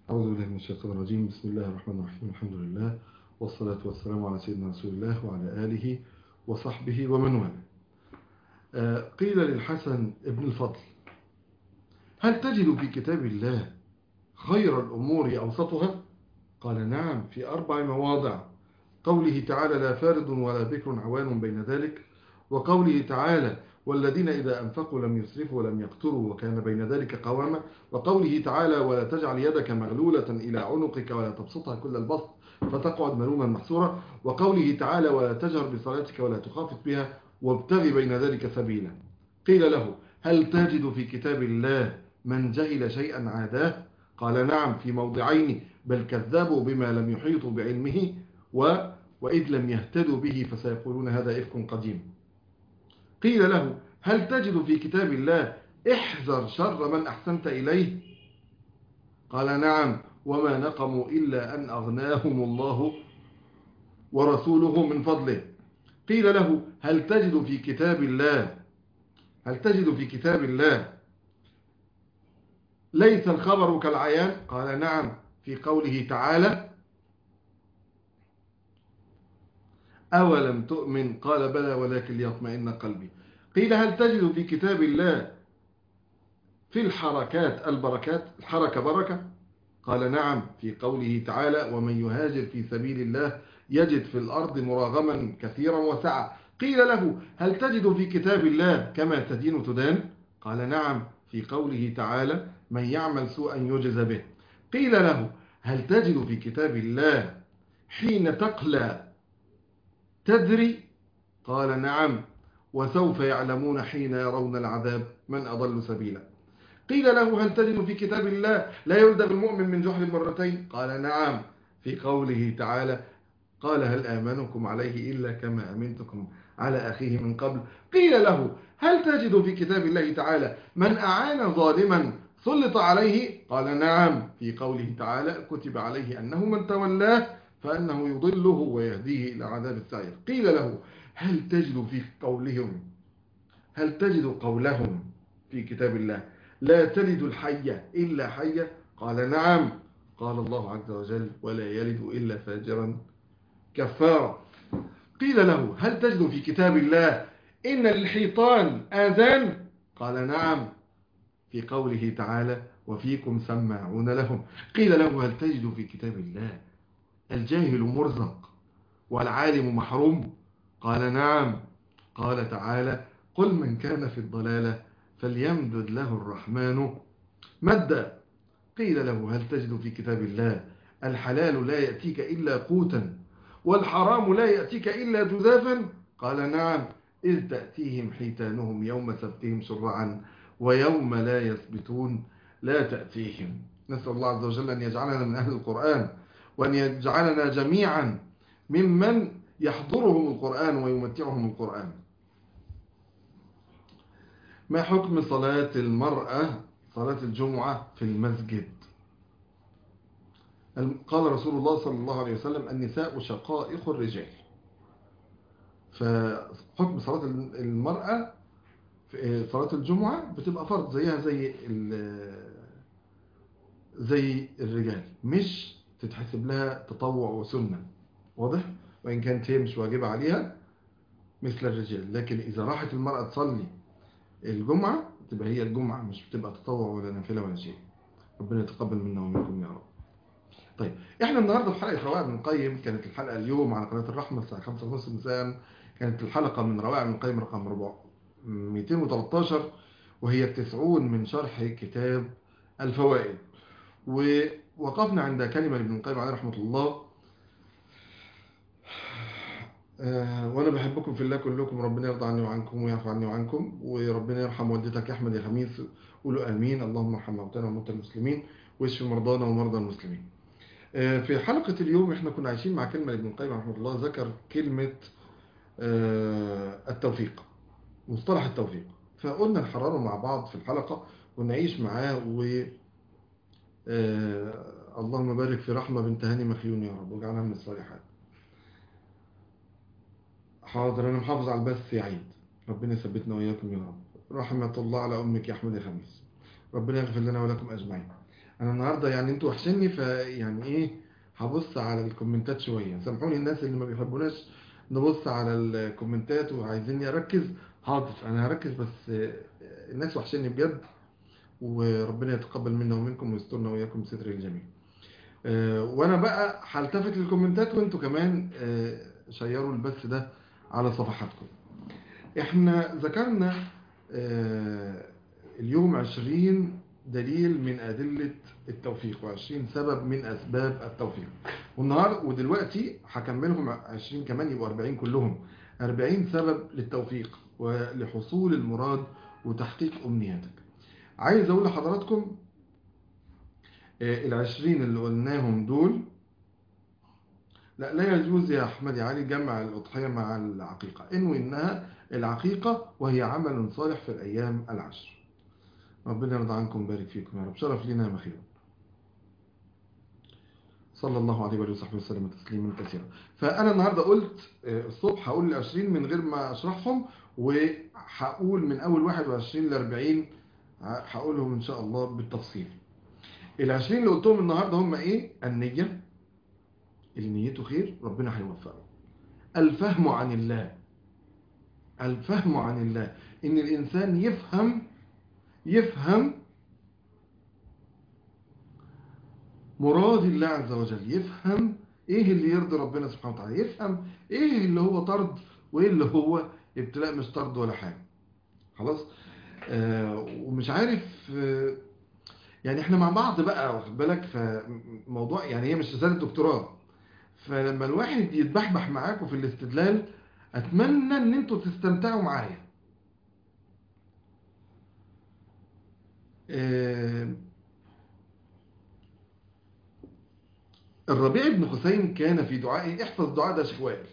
أعوذ بالله من الشيطان الرجيم بسم الله الرحمن الرحيم الحمد لله والصلاة والسلام على سيدنا رسول الله وعلى آله وصحبه ومن والاه آه، قيل للحسن ابن الفضل هل تجد في كتاب الله خير الأمور أوسطها قال نعم في أربع مواضع قوله تعالى لا فارض ولا بكر عوان بين ذلك وقوله تعالى والذين إذا أنفقوا لم يسرفوا ولم يقتروا وكان بين ذلك قواما وقوله تعالى ولا تجعل يدك مغلولة إلى عنقك ولا تبسطها كل البسط فتقعد ملوما محسورا وقوله تعالى ولا تجهر بصلاتك ولا تخافت بها وابتغي بين ذلك سبيلا قيل له هل تجد في كتاب الله من جهل شيئا عاداه قال نعم في موضعين بل كذبوا بما لم يحيطوا بعلمه و وإذ لم يهتدوا به فسيقولون هذا إفك قديم قيل له هل تجد في كتاب الله احذر شر من أحسنت إليه قال نعم وما نقموا إلا أن أغناهم الله ورسوله من فضله قيل له هل تجد في كتاب الله هل تجد في كتاب الله ليس الخبر كالعيان قال نعم في قوله تعالى أولم تؤمن قال بلى ولكن ليطمئن قلبي قيل هل تجد في كتاب الله في الحركات البركات الحركة بركة قال نعم في قوله تعالى ومن يهاجر في سبيل الله يجد في الأرض مراغما كثيرا وسعة قيل له هل تجد في كتاب الله كما تدين تدان قال نعم في قوله تعالى من يعمل سوءا يجز به قيل له هل تجد في كتاب الله حين تقلى تدري قال نعم وسوف يعلمون حين يرون العذاب من أضل سبيلا قيل له هل تجد في كتاب الله لا يلدغ المؤمن من جحر مرتين قال نعم في قوله تعالى قال هل آمنكم عليه إلا كما أمنتكم على أخيه من قبل قيل له هل تجد في كتاب الله تعالى من أعان ظالما سلط عليه قال نعم في قوله تعالى كتب عليه أنه من تولاه فأنه يضله ويهديه إلى عذاب السعير قيل له هل تجد في قولهم هل تجد قولهم في كتاب الله لا تلد الحية إلا حية قال نعم قال الله عز وجل ولا يلد إلا فاجرا كفارا قيل له هل تجد في كتاب الله إن للحيطان آذان قال نعم في قوله تعالى وفيكم سماعون لهم قيل له هل تجد في كتاب الله الجاهل مرزق والعالم محروم قال نعم قال تعالى قل من كان في الضلالة فليمدد له الرحمن مدا قيل له هل تجد في كتاب الله الحلال لا يأتيك إلا قوتا والحرام لا يأتيك إلا جذافا قال نعم إذ تأتيهم حيتانهم يوم سبتهم شرعا ويوم لا يثبتون لا تأتيهم نسأل الله عز وجل أن يجعلنا من أهل القرآن وأن يجعلنا جميعا ممن يحضرهم القرآن ويمتعهم القرآن ما حكم صلاة المرأة صلاة الجمعة في المسجد قال رسول الله صلى الله عليه وسلم النساء شقائق الرجال فحكم صلاة المرأة في صلاة الجمعة بتبقى فرض زيها زي زي الرجال مش تتحسب لها تطوع وسنة واضح وإن كانت هي مش واجبة عليها مثل الرجال لكن إذا راحت المرأة تصلي الجمعة تبقى هي الجمعة مش بتبقى تطوع ولا نافلة ولا شيء ربنا يتقبل منا ومنكم يا رب طيب احنا النهاردة في حلقة روائع من القيم كانت الحلقة اليوم على قناة الرحمة الساعة 5 ونص مساء كانت الحلقة من روائع من القيم رقم 213 وهي التسعون من شرح كتاب الفوائد ووقفنا عند كلمة لابن القيم عليه رحمة الله آه وانا بحبكم في الله كلكم ربنا يرضى عني وعنكم ويعفو عني وعنكم وربنا يرحم والدتك يا احمد يا خميس قولوا امين اللهم ارحم موتانا وموتى المسلمين واشف مرضانا ومرضى المسلمين آه في حلقة اليوم احنا كنا عايشين مع كلمة لابن القيم رحمه الله ذكر كلمة آه التوفيق مصطلح التوفيق فقلنا نحرره مع بعض في الحلقة ونعيش معاه و اللهم بارك في رحمة بنت هاني مخيون يا رب واجعلها من الصالحات حاضر انا محافظ على البث يا عيد ربنا يثبتنا واياكم يا رب رحمة الله على امك يا احمد يا خميس ربنا يغفر لنا ولكم اجمعين انا النهارده يعني انتوا وحشني فيعني ايه هبص على الكومنتات شويه سامحوني الناس اللي ما بيحبوناش نبص على الكومنتات وعايزيني اركز حاضر انا هركز بس الناس وحشني بجد وربنا يتقبل منا ومنكم ويسترنا وإياكم ستر الجميع آه، وانا بقى هلتفت للكومنتات وانتوا كمان آه، شيروا البث ده على صفحاتكم احنا ذكرنا آه، اليوم عشرين دليل من أدلة التوفيق وعشرين سبب من أسباب التوفيق والنهار ودلوقتي هكملهم عشرين كمان يبقوا أربعين كلهم أربعين سبب للتوفيق ولحصول المراد وتحقيق أمنياتك عايز أقول لحضراتكم آه، العشرين اللي قلناهم دول لا لا يجوز يا أحمد يا علي جمع الأضحية مع العقيقة انوي إنها العقيقة وهي عمل صالح في الأيام العشر ربنا يرضى عنكم ويبارك فيكم يا رب شرف لنا يا مخير صلى الله عليه وآله وصحبه وسلم تسليما كثيرا فأنا النهاردة قلت آه، الصبح هقول العشرين من غير ما أشرحهم وهقول من أول 21 ل 40 هقولهم إن شاء الله بالتفصيل العشرين اللي قلتهم النهاردة هم إيه النية اللي نيته خير ربنا هيوفقه الفهم عن الله الفهم عن الله إن الإنسان يفهم يفهم مراد الله عز وجل يفهم ايه اللي يرضي ربنا سبحانه وتعالى يفهم ايه اللي هو طرد وايه اللي هو ابتلاء مش طرد ولا حاجة خلاص آه ومش عارف آه يعني احنا مع بعض بقى واخد بالك فموضوع يعني هي مش رسالة دكتوراه فلما الواحد يتبحبح معاكم في الاستدلال اتمنى ان انتوا تستمتعوا معايا آه الربيع بن حسين كان في دعائه احفظ دعاء ده شيخ وائل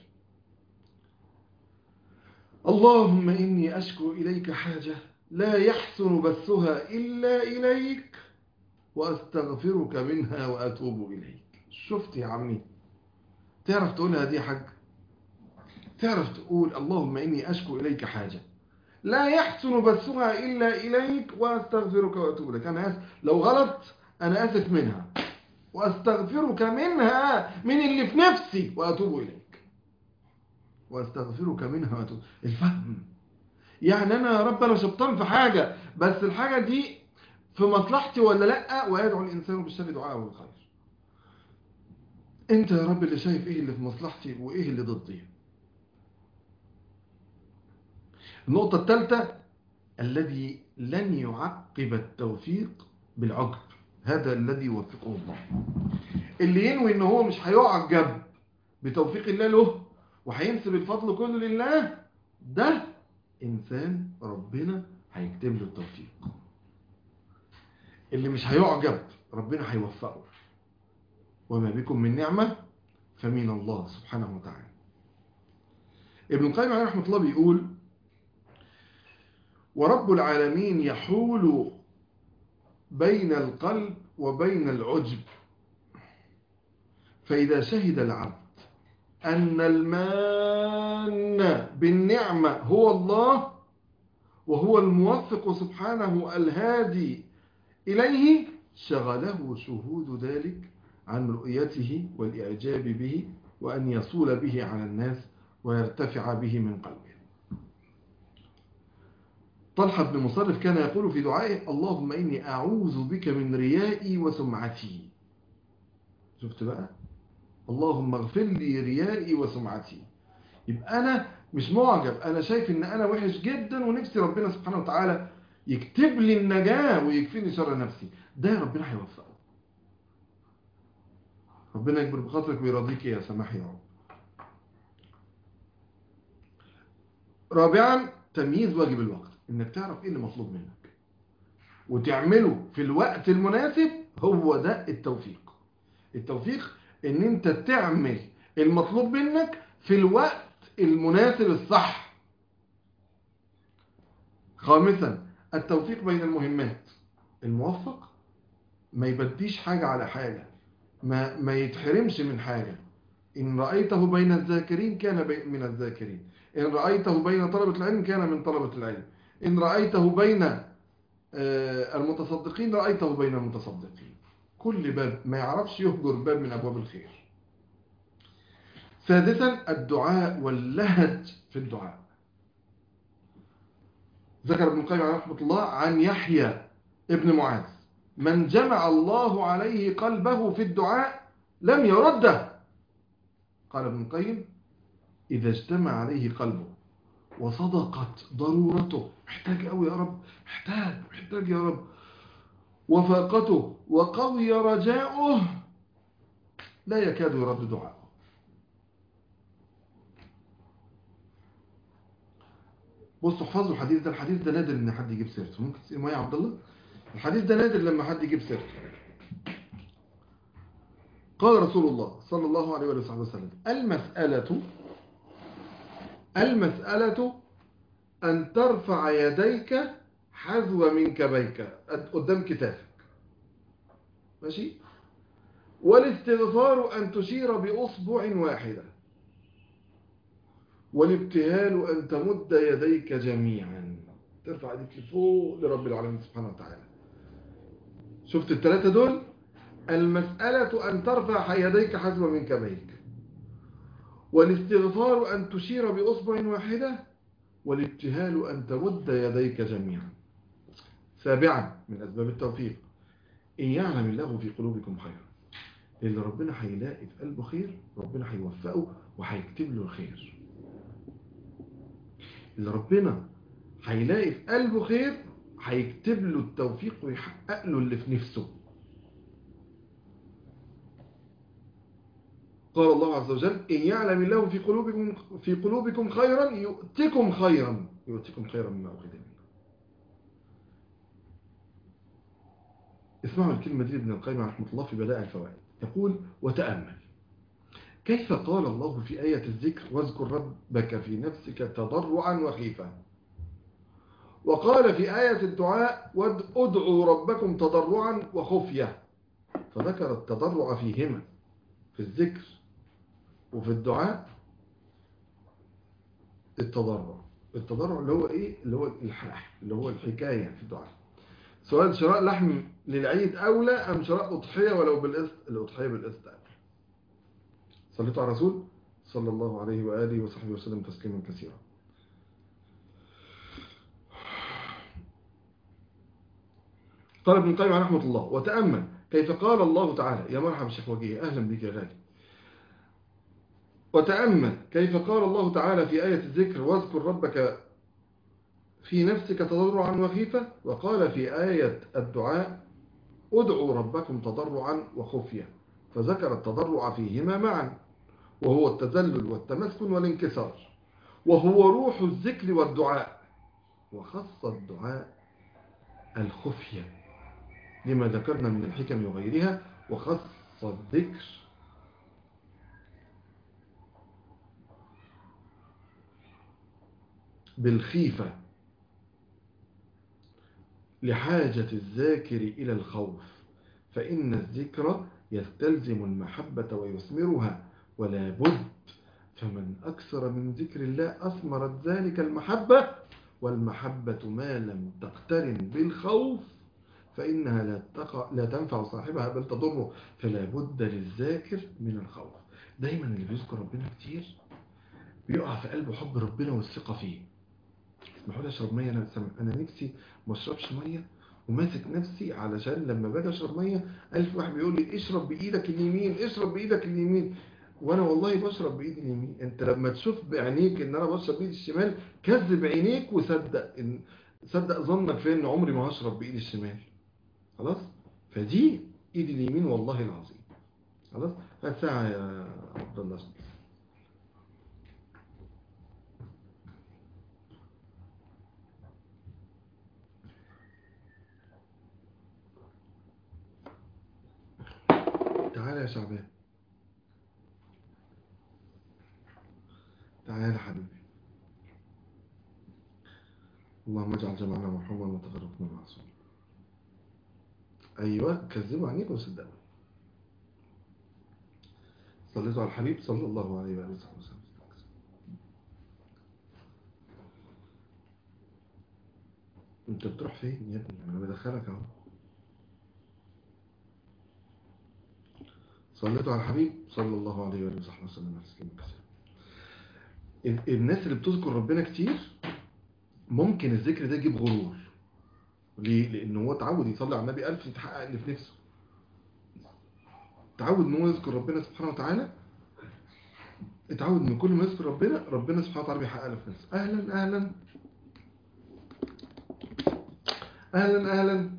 اللهم إني أشكو إليك حاجة لا يحسن بثها إلا إليك وأستغفرك منها وأتوب إليك شفت يا عمي تعرف تقولها دي يا حاج تعرف تقول اللهم إني أشكو إليك حاجة لا يحسن بثها إلا إليك وأستغفرك وأتوب إليك أنا آسف لو غلط أنا آسف منها وأستغفرك منها من اللي في نفسي وأتوب إليك واستغفرك منها واتوب الفهم يعني انا يا رب انا شبطان في حاجة بس الحاجة دي في مصلحتي ولا لا ويدعو الانسان بالشر دعاءه بالخير انت يا رب اللي شايف ايه اللي في مصلحتي وايه اللي ضدي النقطة الثالثة الذي لن يعقب التوفيق بالعقب هذا الذي يوفقه الله اللي ينوي ان هو مش هيعجب بتوفيق الله له وهينسب الفضل كله لله ده إنسان ربنا هيكتب له التوفيق اللي مش هيعجب ربنا هيوفقه وما بكم من نعمة فمن الله سبحانه وتعالى ابن القيم عليه رحمة الله بيقول ورب العالمين يحول بين القلب وبين العجب فإذا شهد العبد أن المان بالنعمة هو الله وهو الموفق سبحانه الهادي إليه شغله شهود ذلك عن رؤيته والإعجاب به وأن يصول به على الناس ويرتفع به من قلبه طلحة بن مصرف كان يقول في دعائه اللهم إني أعوذ بك من ريائي وسمعتي شفت بقى اللهم اغفر لي ريائي وسمعتي يبقى أنا مش معجب أنا شايف إن أنا وحش جدا ونفسي ربنا سبحانه وتعالى يكتب لي النجاة ويكفيني شر نفسي ده ربنا هيوفقه ربنا يكبر بخاطرك ويرضيك يا سماح يا رب رابعا تمييز واجب الوقت انك تعرف ايه اللي مطلوب منك وتعمله في الوقت المناسب هو ده التوفيق التوفيق ان انت تعمل المطلوب منك في الوقت المناسب الصح خامسا التوفيق بين المهمات الموفق ما يبديش حاجة على حاجة ما, ما يتحرمش من حاجة إن رأيته بين الذاكرين كان بي من الذاكرين إن رأيته بين طلبة العلم كان من طلبة العلم إن رأيته بين المتصدقين رأيته بين المتصدقين كل باب ما يعرفش يهجر باب من أبواب الخير سادسا الدعاء واللهج في الدعاء ذكر ابن القيم رحمه الله عن يحيى ابن معاذ من جمع الله عليه قلبه في الدعاء لم يرده قال ابن القيم إذا اجتمع عليه قلبه وصدقت ضرورته محتاج قوي يا رب محتاج محتاج يا رب وفاقته وقوي رجاؤه لا يكاد يرد دعاءه بصوا احفظوا الحديث ده الحديث ده نادر ان حد يجيب سيرته ممكن تسأل معايا يا عبد الله الحديث ده نادر لما حد يجيب سيرته قال رسول الله صلى الله عليه وآله وسلم المسألة المسألة أن ترفع يديك حذو منكبيك قدام كتافك ماشي والاستغفار أن تشير بأصبع واحدة والابتهال أن تمد يديك جميعا ترفع يديك لفوق لرب العالمين سبحانه وتعالى شفت الثلاثة دول المسألة أن ترفع يديك حذو منكبيك والاستغفار أن تشير بأصبع واحدة والابتهال أن تمد يديك جميعا سابعا من أسباب التوفيق إن يعلم الله في قلوبكم خيرا اللي ربنا هيلاقي في قلبه خير ربنا هيوفقه وهيكتب له الخير اللي ربنا هيلاقي في قلبه خير هيكتب له التوفيق ويحقق له اللي في نفسه قال الله عز وجل إن يعلم الله في قلوبكم في قلوبكم خيرا يؤتكم خيرا يؤتكم خيرا مما أخذ منكم اسمعوا الكلمة دي ابن القيم رحمه الله في بدائع الفوائد يقول وتأمل كيف قال الله في آية الذكر واذكر ربك في نفسك تضرعا وخيفا وقال في آية الدعاء وادعوا ربكم تضرعا وخفية فذكر التضرع فيهما في الذكر وفي الدعاء التضرع التضرع اللي هو ايه اللي هو الحاح اللي هو الحكاية في الدعاء سواء شراء لحم للعيد أولى أم شراء أضحية ولو بالقسط الأضحية بالقسط أولى صليتوا على الرسول صلى الله عليه وآله وصحبه وسلم تسليما كثيرا قال ابن القيم رحمه الله وتأمل كيف قال الله تعالى يا مرحبا شيخ وجيه أهلا بك يا غالي وتأمل كيف قال الله تعالى في آية الذكر واذكر ربك في نفسك تضرعا وخيفة وقال في آية الدعاء ادعوا ربكم تضرعا وخفية فذكر التضرع فيهما معا وهو التذلل والتمسكن والانكسار وهو روح الذكر والدعاء وخص الدعاء الخفية لما ذكرنا من الحكم وغيرها وخص الذكر بالخيفة لحاجة الذاكر إلى الخوف فإن الذكر يستلزم المحبة ويثمرها ولا بد فمن أكثر من ذكر الله أثمرت ذلك المحبة والمحبة ما لم تقترن بالخوف فإنها لا, تقع لا تنفع صاحبها بل تضره فلا بد للذاكر من الخوف دايما اللي بيذكر ربنا كتير بيقع في قلبه حب ربنا والثقة فيه اسمحوا لي اشرب ميه انا انا نفسي ما اشربش ميه وماسك نفسي علشان لما باجي اشرب ميه الف واحد بيقول لي اشرب بايدك اليمين اشرب بايدك اليمين وانا والله بشرب بايدي اليمين انت لما تشوف بعينيك ان انا بشرب بايدي الشمال كذب عينيك وصدق ان صدق ظنك في ان عمري ما هشرب بايدي الشمال خلاص فدي ايدي اليمين والله العظيم خلاص هات ساعه يا عبد الله تعالى يا شعبان تعالى حبيبي اللهم اجعل جمعنا محمد وتفرقنا معصوم ايوه كذبوا عنيك وصدقوا صليتوا على الحبيب صلى الله عليه وآله وسلم انت بتروح فين يا ابني انا بدخلك اهو صليتوا على الحبيب صلى الله عليه وآله وصحبه وسلم تسليما كثيرا ال- الناس اللي بتذكر ربنا كتير ممكن الذكر ده يجيب غرور ليه؟ لأن هو اتعود يصلي على النبي ألف يتحقق اللي في نفسه اتعود ان هو يذكر ربنا سبحانه وتعالى اتعود ان كل ما يذكر ربنا ربنا سبحانه وتعالى بيحقق له في نفسه اهلا اهلا اهلا اهلا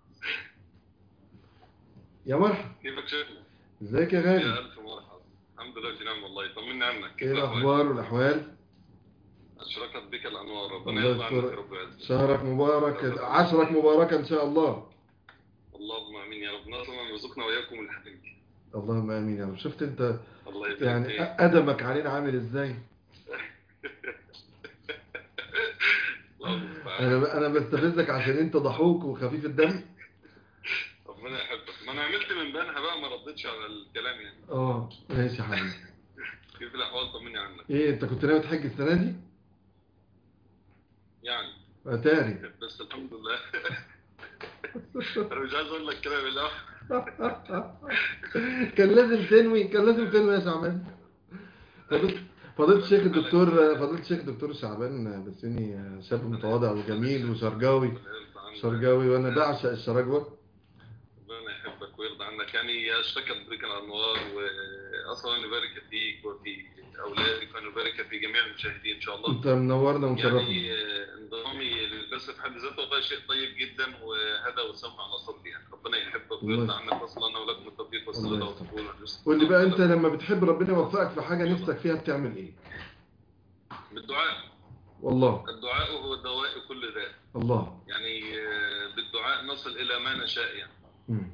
يا مرحبا كيفك شيخ؟ ازيك يا يا غالي ألف مرحبا الحمد لله في نعم والله طمنا عنك ايه كيف الأحوال؟ الاخبار والاحوال أشرقت بك الأنوار ربنا الله يرضى عنك يستر. يا رب العزة شهرك مبارك عشرك مبارك ان شاء الله اللهم آمين يا رب نصر من يرزقنا وإياكم الحبيب اللهم امين يا رب شفت انت الله يبارك يعني فيك ادمك علينا عامل ازاي الله المستعان انا انا بستفزك عشان انت ضحوك وخفيف الدم ربنا يحبك ما أنا عملت من بينها بقى ما ردتش على الكلام يعني اه ماشي يا حبيبي كيف الأحوال طمني عنك ايه انت كنت ناوي تحج السنه دي يعني اتاري بس الحمد لله أنا مش عايز أقول لك كده بالله كان لازم تنوي كان لازم تنوي يا شعبان فضلت فضلت الشيخ الدكتور فضلت الشيخ الدكتور شعبان بسيوني شاب متواضع وجميل وشرجاوي شرجاوي وانا بعشق الشرجوه ربنا يحبك ويرضى عنك يعني اشتكت بك الانوار واصلا نبارك فيك وفي اولادك ونبارك في جميع المشاهدين ان شاء الله انت منورنا ومشرفنا يعني آه، انضمامي للبث في حد ذاته والله شيء طيب جدا وهذا وسمع على صدري يعني ربنا يحبك الله ويرضى عنك وصل لنا ولكم التوفيق والسداد الله والقبول والحسن قول لي بقى انت لما بتحب ربنا يوفقك في حاجه نفسك فيها بتعمل ايه بالدعاء والله الدعاء هو دواء كل ذات الله يعني آه، بالدعاء نصل الى ما نشاء يعني مم.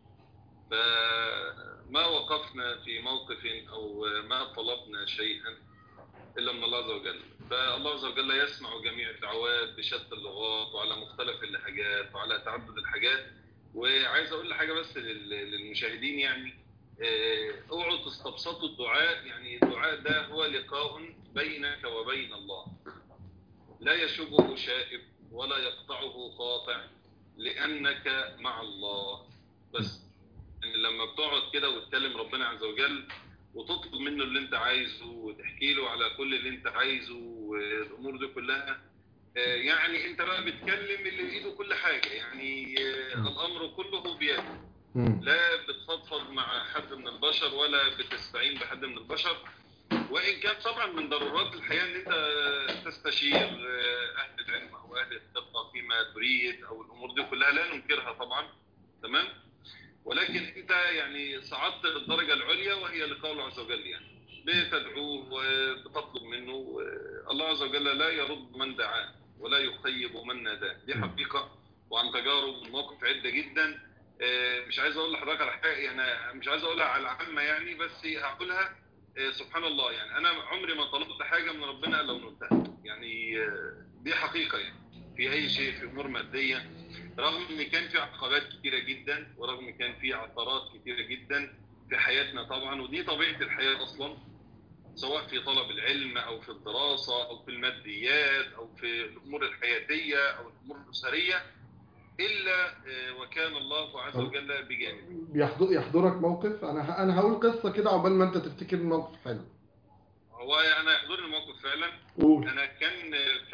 فما وقفنا في موقف أو ما طلبنا شيئا إلا من الله عز وجل فالله عز وجل يسمع جميع الدعوات بشتى اللغات وعلى مختلف اللهجات وعلى تعدد الحاجات وعايز أقول حاجة بس لل- للمشاهدين يعني آه، اوعوا تستبسطوا الدعاء يعني الدعاء ده هو لقاء بينك وبين الله لا يشبه شائب ولا يقطعه قاطع لأنك مع الله بس يعني لما بتقعد كده وتكلم ربنا عز وجل وتطلب منه اللي انت عايزه وتحكي له على كل اللي انت عايزه والامور دي كلها آه، يعني انت بقى بتكلم اللي بايده كل حاجه يعني آه، الامر كله بيده مم. لا بتفضفض مع حد من البشر ولا بتستعين بحد من البشر وان كان طبعا من ضرورات الحياه ان انت تستشير آه، اهل العلم او اهل الثقه فيما تريد او الامور دي كلها لا ننكرها طبعا تمام ولكن انت يعني صعدت للدرجه العليا وهي لقاء الله عز وجل يعني بتدعوه وبتطلب منه آه، الله عز وجل لا يرد من دعاه ولا يخيب من ناداه دي حقيقه وعن تجارب ومواقف عده جدا آه، مش عايز اقول لحضرتك على حاجه يعني مش عايز اقولها على العامه يعني بس هقولها آه، سبحان الله يعني انا عمري ما طلبت حاجه من ربنا الا ونلتها يعني آه، دي حقيقه يعني في اي شيء في امور ماديه رغم ان كان في عقبات كتيره جدا ورغم ان كان في عثرات كتيره جدا في حياتنا طبعا ودي طبيعه الحياه اصلا سواء في طلب العلم او في الدراسه او في الماديات او في الامور الحياتيه او الامور الاسريه الا آه، وكان الله عز وجل بجانبه بيحضر يحضرك موقف انا ه- انا هقول قصه كده عقبال ما انت تفتكر الموقف حلو هو انا يحضرني الموقف فعلا قول انا كان في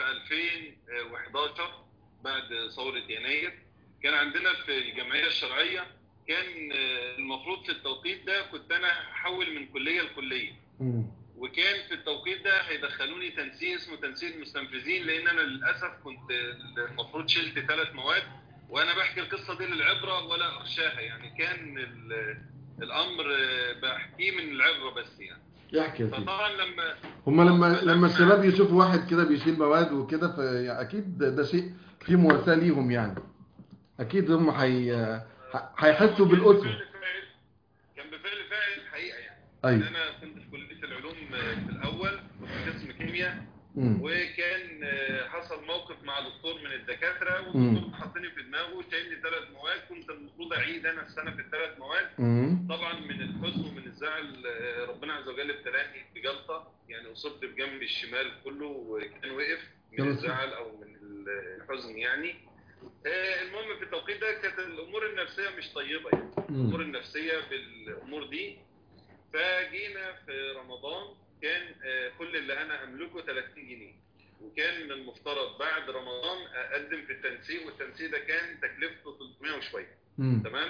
2011 بعد ثوره يناير كان عندنا في الجمعيه الشرعيه كان المفروض في التوقيت ده كنت انا هحول من كليه لكليه مم. وكان في التوقيت ده هيدخلوني تنسيق اسمه تنسيق المستنفذين لان انا للاسف كنت المفروض شلت ثلاث مواد وانا بحكي القصه دي للعبره ولا اخشاها يعني كان ال- الامر بحكيه من العبره بس يعني يحكي يا سيدي فطبعا لما هما لما لما الشباب يشوفوا واحد كده بيشيل مواد وكده فاكيد ده, ده شيء فيه مواساة ليهم يعني اكيد هم حي... ح- هيحسوا بالاسوه كان بفعل فاعل الحقيقه يعني ايوه انا كنت في كليه العلوم في الاول كنت في قسم كيمياء مم. وكان آه، حصل موقف مع دكتور من الدكاتره مم. والدكتور حطني في دماغه شايلني ثلاث مواد كنت المفروض اعيد انا السنه في الثلاث مواد مم. طبعا من الحزن ومن الزعل آه، ربنا عز وجل ابتلاني بجلطه يعني اصبت بجنبي الشمال كله وكان وقف يا من لطيف. الزعل او من الحزن يعني آه، المهم في التوقيت ده كانت الامور النفسيه مش طيبه يعني الامور النفسيه بالامور دي فجينا في رمضان كان آه، كل اللي انا املكه 30 جنيه وكان من المفترض بعد رمضان اقدم في التنسيق والتنسيق ده كان تكلفته 300 وشويه مم. تمام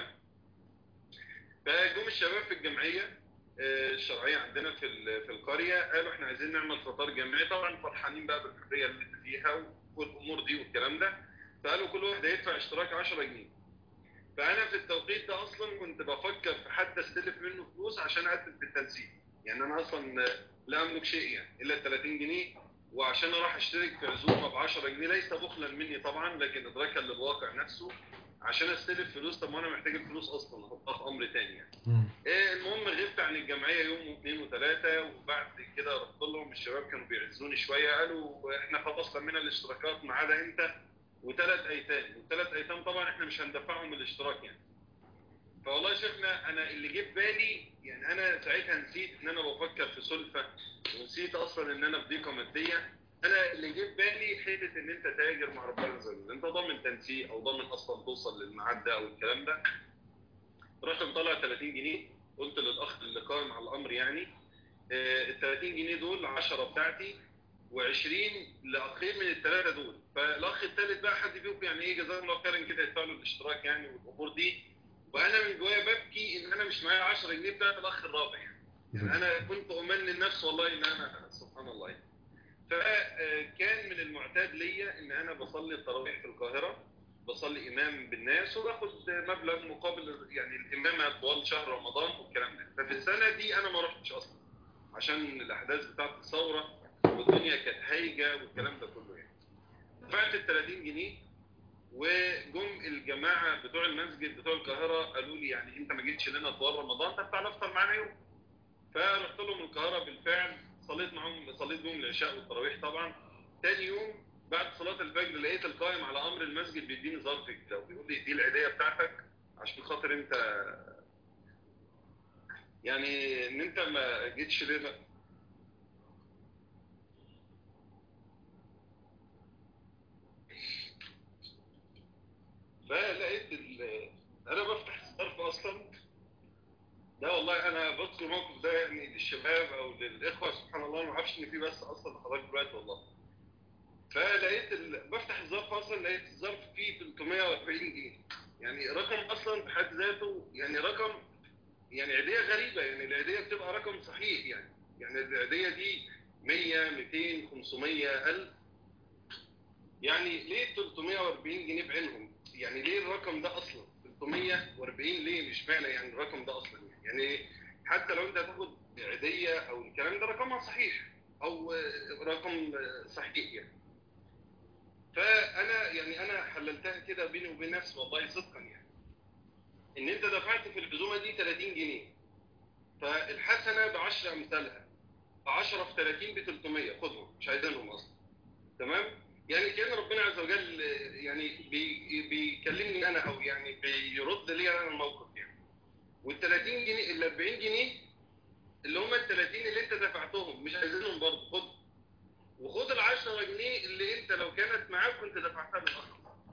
فجم الشباب في الجمعيه آه، الشرعيه عندنا في ال- في القريه قالوا احنا عايزين نعمل فطار جماعي طبعا فرحانين بقى بالحريه اللي احنا فيها والامور دي والكلام ده فقالوا كل واحد هيدفع اشتراك 10 جنيه فانا في التوقيت ده اصلا كنت بفكر في حد استلف منه فلوس عشان اقدم في التنسيق يعني انا اصلا لا املك شيء يعني الا ال 30 جنيه وعشان اروح اشترك في عزومه ب 10 جنيه ليس بخلا مني طبعا لكن ادراكا للواقع نفسه عشان استلف فلوس طب ما انا محتاج الفلوس اصلا احطها في امر تاني يعني مم. إيه المهم غبت عن الجمعيه يوم واثنين وثلاثه وبعد كده رحت لهم الشباب كانوا بيعزوني شويه قالوا احنا خلاص لمينا الاشتراكات ما عدا انت وثلاث ايتام والثلاث ايتام طبعا احنا مش هندفعهم الاشتراك يعني فوالله يا شيخنا انا اللي جه في بالي يعني انا ساعتها نسيت ان انا بفكر في سلفه ونسيت اصلا ان انا في ضيقه ماديه انا اللي جه في بالي حته ان انت تاجر مع ربنا عز وجل انت ضامن تنسيق او ضامن اصلا توصل للميعاد ده او الكلام ده رحت مطلع 30 جنيه قلت للاخ اللي قائم على الامر يعني ال 30 جنيه دول 10 بتاعتي و20 لاخين من الثلاثه دول فالاخ الثالث بقى حد فيهم يعني ايه جزاه الله خيرا كده يدفع له الاشتراك يعني والامور دي وانا من جوايا ببكي ان انا مش معايا 10 جنيه بتاعت الاخ الرابع يعني. يعني انا كنت امني النفس والله ان انا سبحان الله يعني. فكان من المعتاد ليا ان انا بصلي التراويح في القاهره بصلي امام بالناس وباخد مبلغ مقابل يعني الامامه طوال شهر رمضان والكلام ده ففي السنه دي انا ما رحتش اصلا عشان الاحداث بتاعت الثوره والدنيا كانت هايجه والكلام ده كله يعني دفعت ال 30 جنيه وجم الجماعه بتوع المسجد بتوع القاهره قالوا لي يعني انت ما جيتش لنا طوال رمضان طب تعالى افطر معانا يوم فرحت لهم القاهره بالفعل صليت معاهم صليت بهم العشاء والتراويح طبعا تاني يوم بعد صلاه الفجر لقيت القائم على امر المسجد بيديني ظرف كده وبيقول لي دي العيديه بتاعتك عشان خاطر انت يعني ان انت ما جيتش لنا فلقيت ال... انا بفتح الظرف اصلا ده والله انا بذكر الموقف ده يعني للشباب او للاخوه سبحان الله ما اعرفش ان في بس اصلا حضرتك دلوقتي والله فلقيت ال... بفتح الظرف اصلا لقيت الظرف فيه 340 جنيه يعني رقم اصلا في حد ذاته يعني رقم يعني عيديه غريبه يعني العيديه بتبقى رقم صحيح يعني يعني العيديه دي 100 200 500 1000 يعني ليه 340 جنيه بعينهم يعني ليه الرقم ده اصلا 340 ليه مش معنى يعني الرقم ده اصلا يعني, يعني حتى لو انت هتاخد عيديه او الكلام ده رقمها صحيح او رقم صحيح يعني فانا يعني انا حللتها كده بيني وبين نفسي والله صدقا يعني ان انت دفعت في العزومه دي 30 جنيه فالحسنه ب 10 امثالها ب 10 في 30 ب 300 خدهم مش عايزينهم اصلا تمام يعني كان ربنا عز وجل يعني بي بيكلمني انا او يعني بيرد لي انا الموقف يعني وال 30 جنيه ال 40 جنيه اللي هم ال 30 اللي انت دفعتهم مش عايزينهم برضه خد وخد ال 10 جنيه اللي انت لو كانت معاك كنت دفعتها للاخر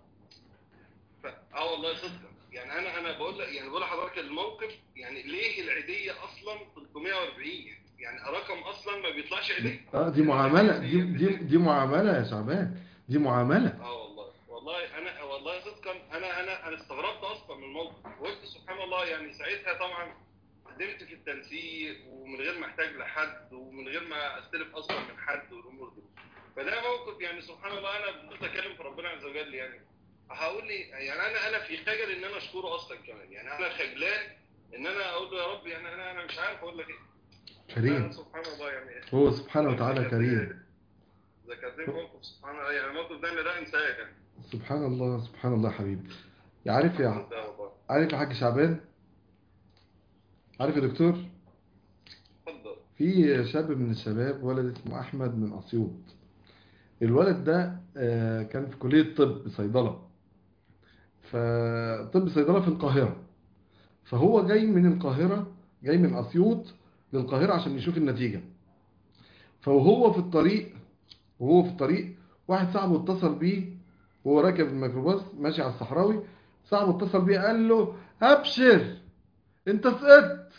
اه والله صدقا يعني انا انا بقول لك يعني بقول لحضرتك الموقف يعني ليه العيديه اصلا 340 يعني يعني رقم اصلا ما بيطلعش عيديه اه دي معامله دي دي دي معامله يا شعبان دي معامله اه والله والله انا والله صدقا انا انا انا استغربت اصلا من الموقف وقلت سبحان الله يعني ساعتها طبعا قدمت في التنسيق ومن غير ما احتاج لحد ومن غير ما استلف اصلا من حد والامور دي فده موقف يعني سبحان الله انا بدات اتكلم في ربنا عز وجل يعني هقول لي يعني انا انا في خجل ان انا اشكره اصلا كمان يعني انا خجلان ان انا اقول له يا رب يعني انا انا مش عارف اقول لك ايه كريم سبحان الله يعني هو سبحانه وتعالى كريم ذكرتني موقف سبحان الله يعني الموقف ده انا لا انساه يعني سبحان الله سبحان الله حبيبي عارف يا ده والله عارف يا حاج شعبان عارف يا دكتور اتفضل في شاب من الشباب ولد اسمه احمد من اسيوط الولد ده آه، كان في كلية طب صيدلة فطب صيدلة في القاهرة فهو جاي من القاهرة جاي من أسيوط للقاهرة عشان يشوف النتيجة فوهو في الطريق وهو في الطريق واحد صاحبه اتصل بيه وهو راكب الميكروباص ماشي على الصحراوي صاحبه اتصل بيه قال له ابشر انت سقطت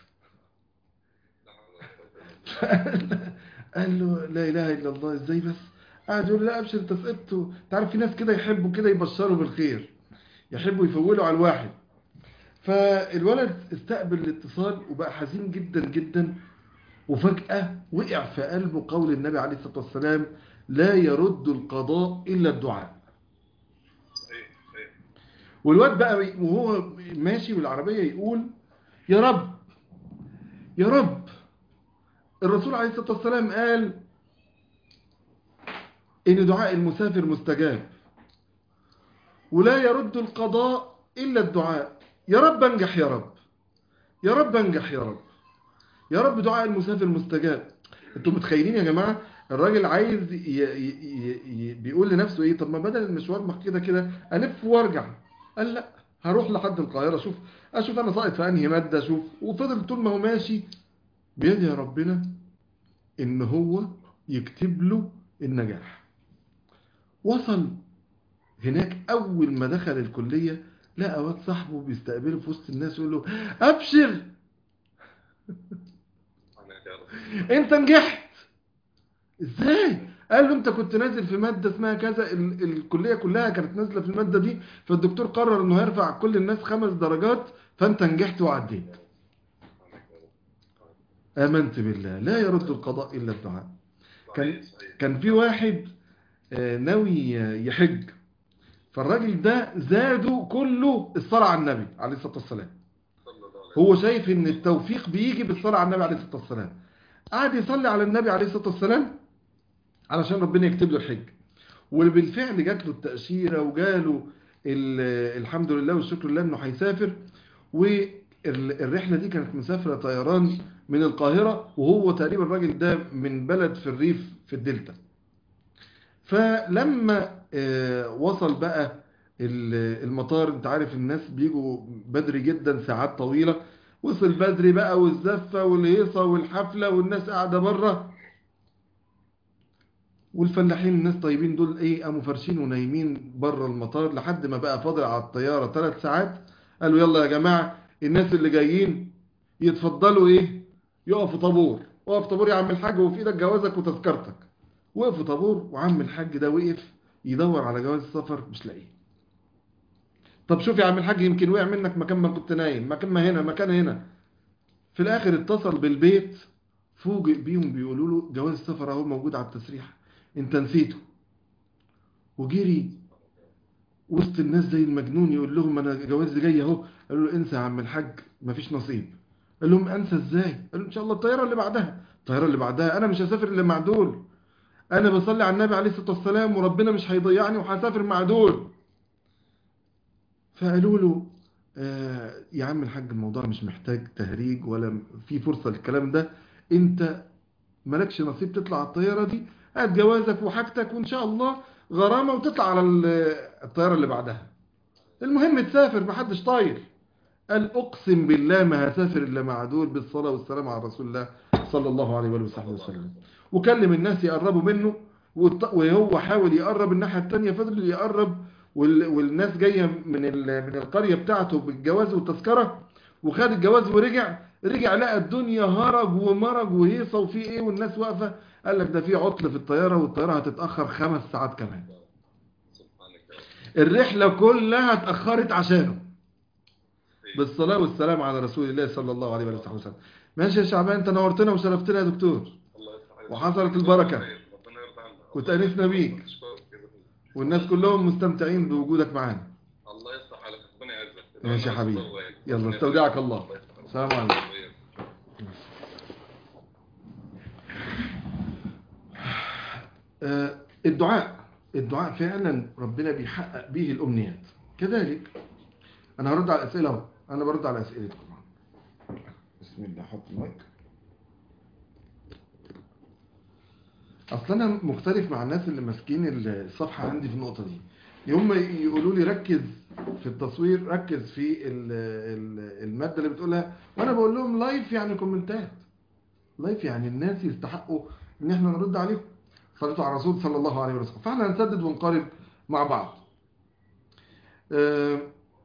قال له لا اله الا الله ازاي بس قعد يقول لا ابشر انت سقطت انت عارف في ناس كده يحبوا كده يبشروا بالخير يحبوا يفولوا على الواحد فالولد استقبل الاتصال وبقى حزين جدا جدا وفجأة وقع في قلبه قول النبي عليه الصلاة والسلام لا يرد القضاء إلا الدعاء صحيح صحيح والواد بقى وهو ماشي بالعربية يقول يا رب يا رب الرسول عليه الصلاة والسلام قال إن دعاء المسافر مستجاب ولا يرد القضاء إلا الدعاء يا رب انجح يا رب يا رب انجح يا رب يا رب دعاء المسافر مستجاب انتوا متخيلين يا جماعة الراجل عايز ي... ي... ي... بيقول لنفسه ايه طب ما بدل المشوار ما كده كده الف وارجع قال لا هروح لحد القاهرة اشوف اشوف انا ساقط في انهي مادة اشوف وفضل طول ما هو ماشي بيدعي ربنا ان هو يكتب له النجاح وصل هناك اول ما دخل الكلية لقى واد صاحبه بيستقبله في وسط الناس يقول له ابشر سبحانك يا رب انت نجحت ازاي قال له انت كنت نازل في مادة اسمها كذا ال الكلية كلها كانت نازلة في المادة دي فالدكتور قرر انه هيرفع كل الناس خمس درجات فانت نجحت وعديت سبحانك يا رب امنت بالله لا يرد القضاء الا الدعاء كان صحيح صحيح كان في واحد آه، ناوي آه، يحج فالراجل ده زاده كله الصلاة على النبي عليه الصلاة والسلام صلى الله عليه هو شايف ان التوفيق بيجي بالصلاة على النبي عليه الصلاة والسلام قعد يصلي على النبي عليه الصلاة والسلام علشان ربنا يكتب له الحج وبالفعل جات له التأشيرة وجاله ال- الحمد لله والشكر لله انه هيسافر والرحلة دي كانت مسافرة طيران من القاهرة وهو تقريبا الراجل ده من بلد في الريف في الدلتا فلما آه، وصل بقى ال- المطار انت عارف الناس بيجوا بدري جدا ساعات طويلة وصل بدري بقى والزفة والهيصة والحفلة والناس قاعدة بره والفلاحين الناس طيبين دول ايه قاموا فارشين ونايمين بره المطار لحد ما بقى فاضل على الطيارة ثلاث ساعات قالوا يلا يا جماعة الناس اللي جايين يتفضلوا ايه يقفوا طابور وقف طابور يا عم الحاج وفي ايدك جوازك وتذكرتك وقفوا طابور وعم الحاج ده وقف يدور على جواز السفر مش لاقيه طب شوف يا عم الحاج يمكن وقع منك مكان ما كنت نايم مكان ما هنا مكان هنا في الاخر اتصل بالبيت فوجئ بيهم بيقولوا له جواز السفر اهو موجود على التسريح انت نسيته وجري وسط الناس زي المجنون يقول لهم انا جوازي جاي اهو قالوا له انسى يا عم الحاج مفيش نصيب قال لهم انسى ازاي قالوا ان شاء الله الطياره اللي بعدها الطياره اللي بعدها انا مش هسافر الا مع دول انا بصلي على النبي عليه الصلاه والسلام وربنا مش هيضيعني وهسافر مع دول فقالوا له آه يا عم الحاج الموضوع مش محتاج تهريج ولا في فرصه للكلام ده انت مالكش نصيب تطلع على الطياره دي هات جوازك وحاجتك وان شاء الله غرامه وتطلع على ال- الطياره اللي بعدها المهم تسافر محدش طاير قال اقسم بالله ما هسافر الا مع دول بالصلاه والسلام على رسول الله صلى الله عليه واله وصحبه وسلم وكلم الناس يقربوا منه والط- وهو حاول يقرب الناحيه الثانيه فضل يقرب وال- والناس جايه من ال- من القريه بتاعته بالجواز والتذكره وخد الجواز ورجع رجع لقى الدنيا هرج ومرج وهيصه وفي ايه والناس واقفه قال لك ده في عطل في الطياره والطياره هتتاخر خمس ساعات كمان سبحانك يا رب الرحله كلها اتاخرت عشانه بالصلاه والسلام على رسول الله صلى الله عليه وآله وسلم ماشي يا شعبان انت نورتنا وشرفتنا يا دكتور الله يفتح عليك. وحصلت البركة. ربنا يرضى عنك. وتأنسنا بيك. أشكرك كده. والناس كلهم مستمتعين بوجودك معانا الله يفتح عليك ربنا يعزك ماشي يا حبيبي. الله يعزك. يلا، ربنا استودعك يخليك. الله. الله يفتح عليك. السلام عليكم. الله يرضى. آه، الدعاء الدعاء فعلا ربنا بيحقق به الأمنيات كذلك أنا هرد على الأسئلة أهو أنا برد على أسئلتكم بسم الله حط المايك أصل أنا مختلف مع الناس اللي ماسكين الصفحة عندي في النقطة دي يوم يقولوا لي ركز في التصوير ركز في ال- ال- المادة اللي بتقولها وأنا بقول لهم لايف يعني كومنتات لايف يعني الناس يستحقوا إن إحنا نرد عليهم صليتوا على الرسول صلى الله عليه وسلم فاحنا هنسدد ونقارب مع بعض آه،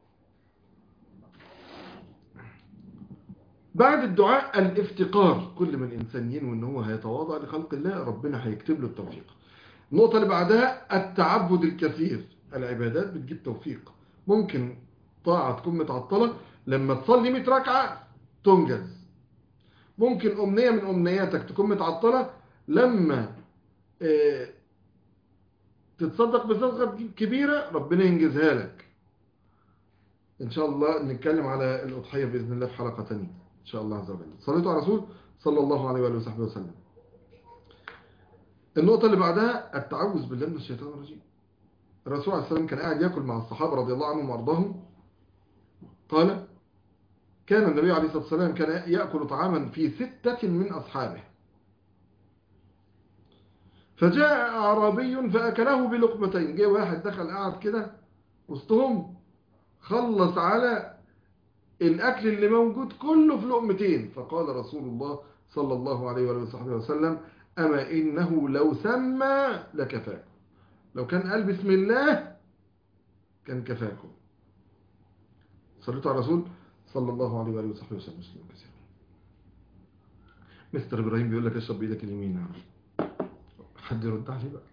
بعد الدعاء الافتقار كل ما الإنسان ينوي ان هو هيتواضع لخلق الله ربنا هيكتب له التوفيق النقطة اللي بعدها التعبد الكثير العبادات بتجيب توفيق ممكن طاعة تكون متعطلة لما تصلي 100 ركعة تنجز ممكن أمنية من أمنياتك تكون متعطلة لما آه، تتصدق بصدقة كبيرة ربنا ينجزها لك إن شاء الله نتكلم على الأضحية بإذن الله في حلقة تانية إن شاء الله عز وجل صليتوا على رسول صلى الله عليه وآله وصحبه وسلم النقطة اللي بعدها التعوذ بالله من الشيطان الرجيم الرسول عليه السلام كان قاعد يأكل مع الصحابة رضي الله عنهم وأرضاهم قال كان النبي عليه الصلاة والسلام كان يأكل طعاما في ستة من أصحابه فجاء أعرابي فأكله بلقمتين جاء واحد دخل قعد كده وسطهم خلص على الأكل اللي موجود كله في لقمتين فقال رسول الله صلى الله عليه وآله وصحبه وسلم أما إنه لو سمى لكفاكم لو كان قال بسم الله كان كفاكم صليتوا على الرسول صلى الله عليه وآله وصحبه وسلم مسلم كثير مستر إبراهيم بيقول لك اشرب بإيدك اليمين يا عم. حد يرد عليه بقى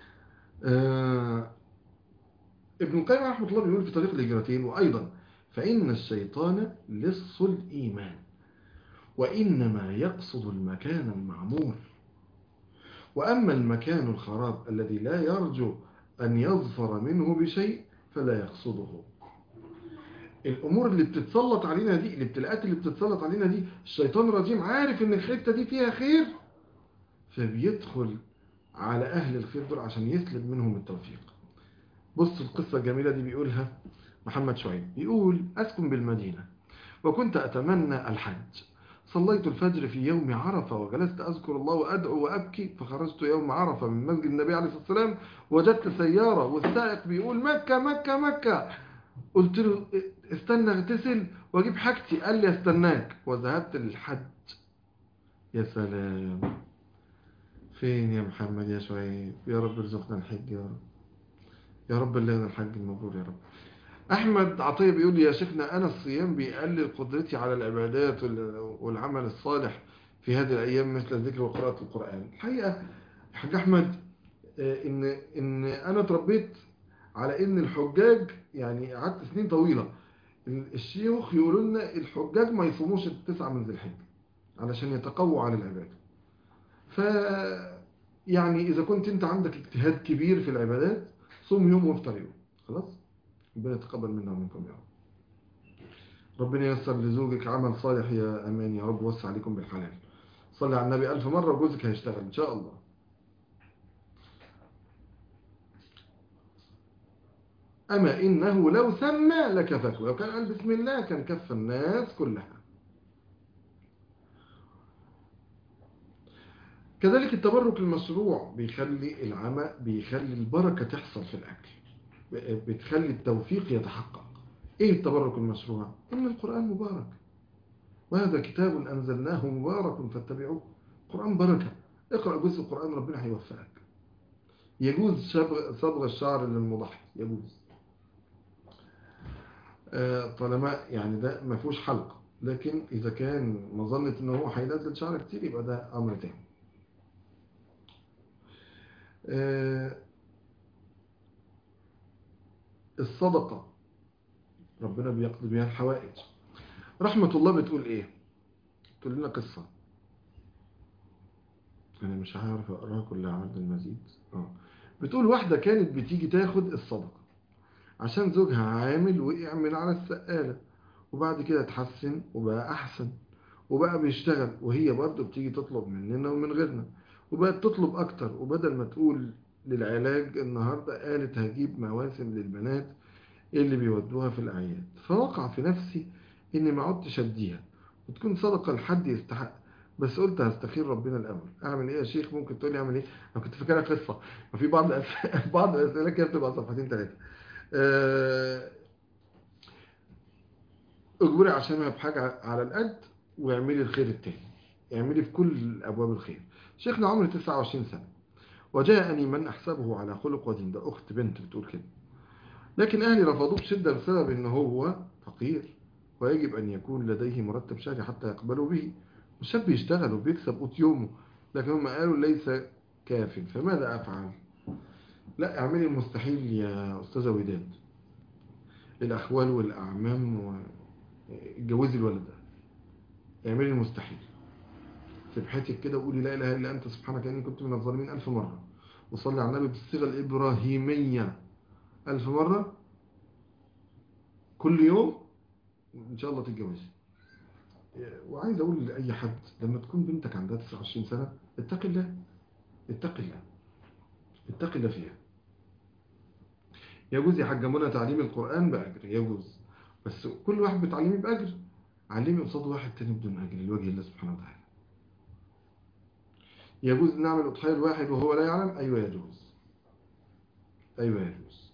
آه ابن القيم رحمه الله بيقول في طريق الهجرتين وأيضا فإن الشيطان لص الإيمان وإنما يقصد المكان المعمور وأما المكان الخراب الذي لا يرجو أن يظفر منه بشيء فلا يقصده الأمور اللي بتتسلط علينا دي الابتلاءات اللي بتتسلط علينا دي الشيطان الرجيم عارف إن الحتة دي فيها خير فبيدخل على أهل الخير دول عشان يسلب منهم التوفيق بص القصة الجميلة دي بيقولها محمد شعيب بيقول أسكن بالمدينة وكنت أتمنى الحج صليت الفجر في يوم عرفة وجلست أذكر الله وأدعو وأبكي فخرجت يوم عرفة من مسجد النبي عليه الصلاة والسلام وجدت سيارة والسائق بيقول مكة مكة مكة قلت له استنى اغتسل واجيب حاجتي قال لي استناك وذهبت للحج يا سلام فين يا محمد يا شعيب يا رب ارزقنا الحج يا رب يا رب لنا الحج المبرور يا رب أحمد عطية بيقول لي يا شيخنا أنا الصيام بيقلل قدرتي على العبادات والعمل الصالح في هذه الأيام مثل الذكر وقراءة القرآن الحقيقة يا حاج أحمد آه، إن إن أنا اتربيت على إن الحجاج يعني قعدت سنين طويلة الشيوخ يقولوا لنا الحجاج ما يصوموش التسعة من ذي الحجة علشان يتقووا على العبادة ف يعني إذا كنت أنت عندك اجتهاد كبير في العبادات صوم يوم وافطر يوم خلاص ربنا يتقبل منا ومنكم يا رب ربنا ييسر لزوجك عمل صالح يا أمان يا رب وسع عليكم بالحلال صلي على النبي ألف مرة وجوزك هيشتغل إن شاء الله أما إنه لو سمى لكفاك ولو كان قال بسم الله كان كف الناس كلها كذلك التبرك المشروع بيخلي العمى بيخلي البركة تحصل في الأكل بتخلي التوفيق يتحقق ايه التبرك المشروع ان القرآن مبارك وهذا كتاب انزلناه مبارك فاتبعوه القرآن بركة اقرأ جزء القرآن ربنا هيوفقك يجوز صبغ الشعر للمضحي يجوز آه طالما يعني ده ما فيهوش حلقة لكن اذا كان مظنة ان هو هينزل شعر كتير يبقى ده امر تاني آه الصدقة ربنا بيقضي بها الحوائج رحمة الله بتقول ايه تقول لنا قصة انا مش هعرف اقراها كلها عند المزيد اه بتقول واحدة كانت بتيجي تاخد الصدقة عشان زوجها عامل وقع من على السقالة وبعد كده اتحسن وبقى احسن وبقى بيشتغل وهي برضه بتيجي تطلب مننا ومن غيرنا وبقت تطلب اكتر وبدل ما تقول للعلاج النهاردة قالت هجيب مواسم للبنات اللي بيودوها في الأعياد فوقع في نفسي إني ما عدتش أديها وتكون صدقة لحد يستحق بس قلت هستخير ربنا الأول أعمل إيه يا شيخ ممكن تقول لي أعمل إيه أنا كنت فاكرها قصة وفي بعض أس... بعض الأسئلة كده بتبقى صفحتين ثلاثة أه... اجبري عشانها بحاجة على القد واعملي الخير التاني اعملي في كل أبواب الخير شيخنا عمري 29 سنة وجاءني من أحسبه على خلق ودين ده أخت بنت بتقول كده لكن أهلي رفضوه بشدة بسبب إن هو فقير ويجب أن يكون لديه مرتب شهري حتى يقبلوا به الشاب بيشتغل وبيكسب قوت يومه لكن هم قالوا ليس كاف فماذا أفعل لا اعملي المستحيل يا أستاذة وداد الأخوال والأعمام وجوزي الولد ده اعملي المستحيل سبحتك كده وقولي لا إله إلا أنت سبحانك إني كنت من الظالمين ألف مرة وصلي على النبي بالصيغة الإبراهيمية ألف مرة كل يوم إن شاء الله تتجوزي وعايز أقول لأي حد لما تكون بنتك عندها 29 سنة اتق الله اتق الله اتق الله فيها يجوز يا حاجة منى تعليم القرآن بأجر يجوز بس كل واحد بتعلمي بأجر علمي قصاد واحد تاني بدون أجر لوجه الله سبحانه وتعالى يجوز نعمل أضحية الواحد وهو لا يعلم أيوة يجوز أيوة يجوز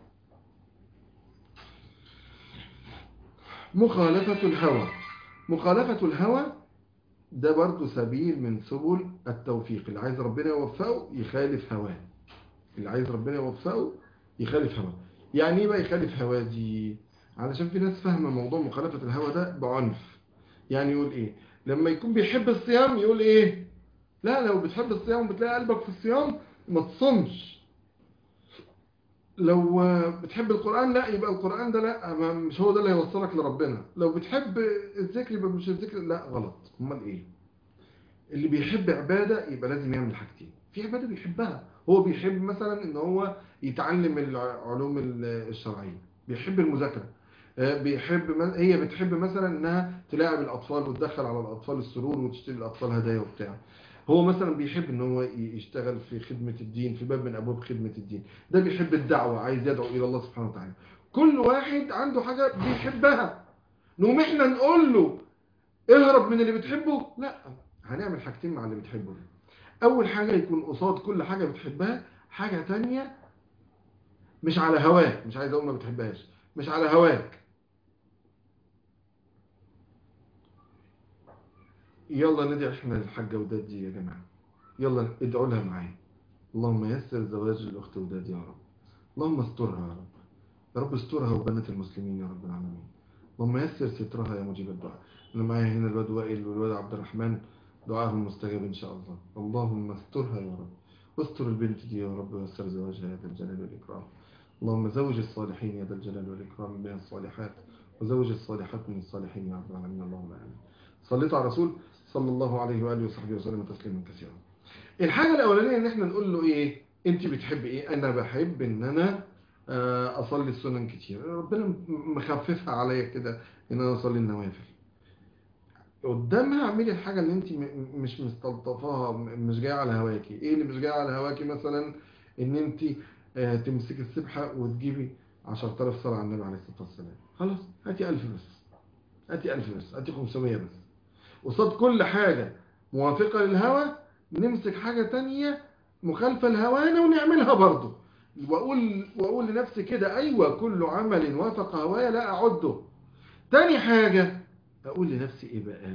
مخالفة الهوى مخالفة الهوى ده برضو سبيل من سبل التوفيق اللي عايز ربنا يوفقه يخالف هواه اللي عايز ربنا يوفقه يخالف هواه يعني ايه بقى يخالف هواه دي علشان في ناس فاهمه موضوع مخالفة الهوى ده بعنف يعني يقول ايه لما يكون بيحب الصيام يقول ايه لا لو بتحب الصيام وبتلاقي قلبك في الصيام ما تصومش لو بتحب القرآن لا يبقى القرآن ده لا مش هو ده اللي هيوصلك لربنا لو بتحب الذكر يبقى مش الذكر لا غلط امال ايه اللي بيحب عبادة يبقى لازم يعمل حاجتين في عبادة بيحبها هو بيحب مثلا ان هو يتعلم العلوم الشرعية بيحب المذاكرة بيحب هي بتحب مثلا انها تلاعب الاطفال وتدخل على الاطفال السرور وتشتري الاطفال هدايا وبتاع هو مثلا بيحب ان هو يشتغل في خدمة الدين في باب من ابواب خدمة الدين ده بيحب الدعوة عايز يدعو الى الله سبحانه وتعالى كل واحد عنده حاجة بيحبها نقوم احنا نقول له اهرب من اللي بتحبه لا هنعمل حاجتين مع اللي بتحبه ده اول حاجة يكون قصاد كل حاجة بتحبها حاجة تانية مش على هواك مش عايز اقول ما بتحبهاش مش على هواك يلا ندعي احنا للحاجة وداد دي يا جماعة يلا ادعوا لها معايا اللهم يسر زواج الاخت وداد يا رب اللهم استرها يا رب يا رب استرها وبنات المسلمين يا رب العالمين اللهم يسر سترها يا مجيب الدعاء انا معايا هنا الواد وائل والواد عبد الرحمن دعاهم مستجاب ان شاء الله اللهم استرها يا رب واستر البنت دي يا رب ويسر زواجها يا ذا الجلال والاكرام اللهم زوج الصالحين يا ذا الجلال والاكرام من الصالحات وزوج الصالحات من الصالحين يا رب العالمين اللهم امين صليت على الرسول صلى الله عليه وآله وصحبه وسلم تسليما كثيرا الحاجة الأولانية ان احنا نقول له ايه انت بتحب ايه انا بحب ان انا اصلي السنن كتير ربنا مخففها عليا كده ان انا اصلي النوافل قدامها اعملي الحاجة اللي انت مش مستلطفاها مش جاية على هواكي ايه اللي مش جاية على هواكي مثلا ان انت تمسكي السبحة وتجيبي 10000 صلاة على النبي عليه الصلاة والسلام خلاص هاتي 1000 بس هاتي 1000 بس هاتي 500 بس قصاد كل حاجة موافقة للهوى نمسك حاجة تانية مخالفة لهوانا ونعملها برضه وأقول, وأقول لنفسي كده أيوة كل عمل وافق هوايا لا أعده تاني حاجة أقول لنفسي إيه بقى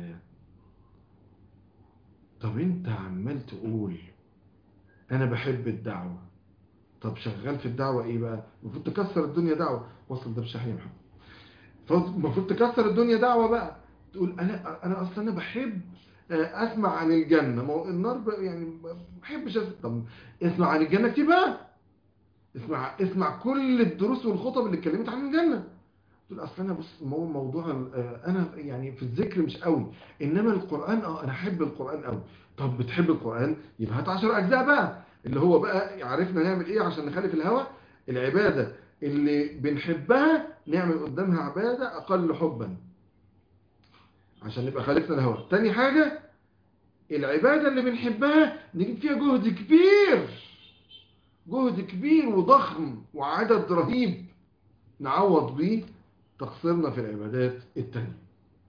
طب أنت عمال تقول أنا بحب الدعوة طب شغال في الدعوة إيه بقى المفروض تكسر الدنيا دعوة وصل ده بشحن يا محمد المفروض تكسر الدنيا دعوة بقى تقول انا انا اصلا انا بحب اسمع عن الجنه ما هو النار يعني ما بحبش أسمع. طب اسمع عن الجنه كتير بقى اسمع اسمع كل الدروس والخطب اللي اتكلمت عن الجنه تقول اصل انا بص ما هو موضوع انا يعني في الذكر مش قوي انما القران اه انا احب القران قوي طب بتحب القران يبقى هات 10 اجزاء بقى اللي هو بقى عرفنا نعمل ايه عشان نخالف الهوى العباده اللي بنحبها نعمل قدامها عباده اقل حبا عشان نبقى خالفنا الهوى تاني حاجة العبادة اللي بنحبها نجيب فيها جهد كبير جهد كبير وضخم وعدد رهيب نعوض بيه تقصيرنا في العبادات التانية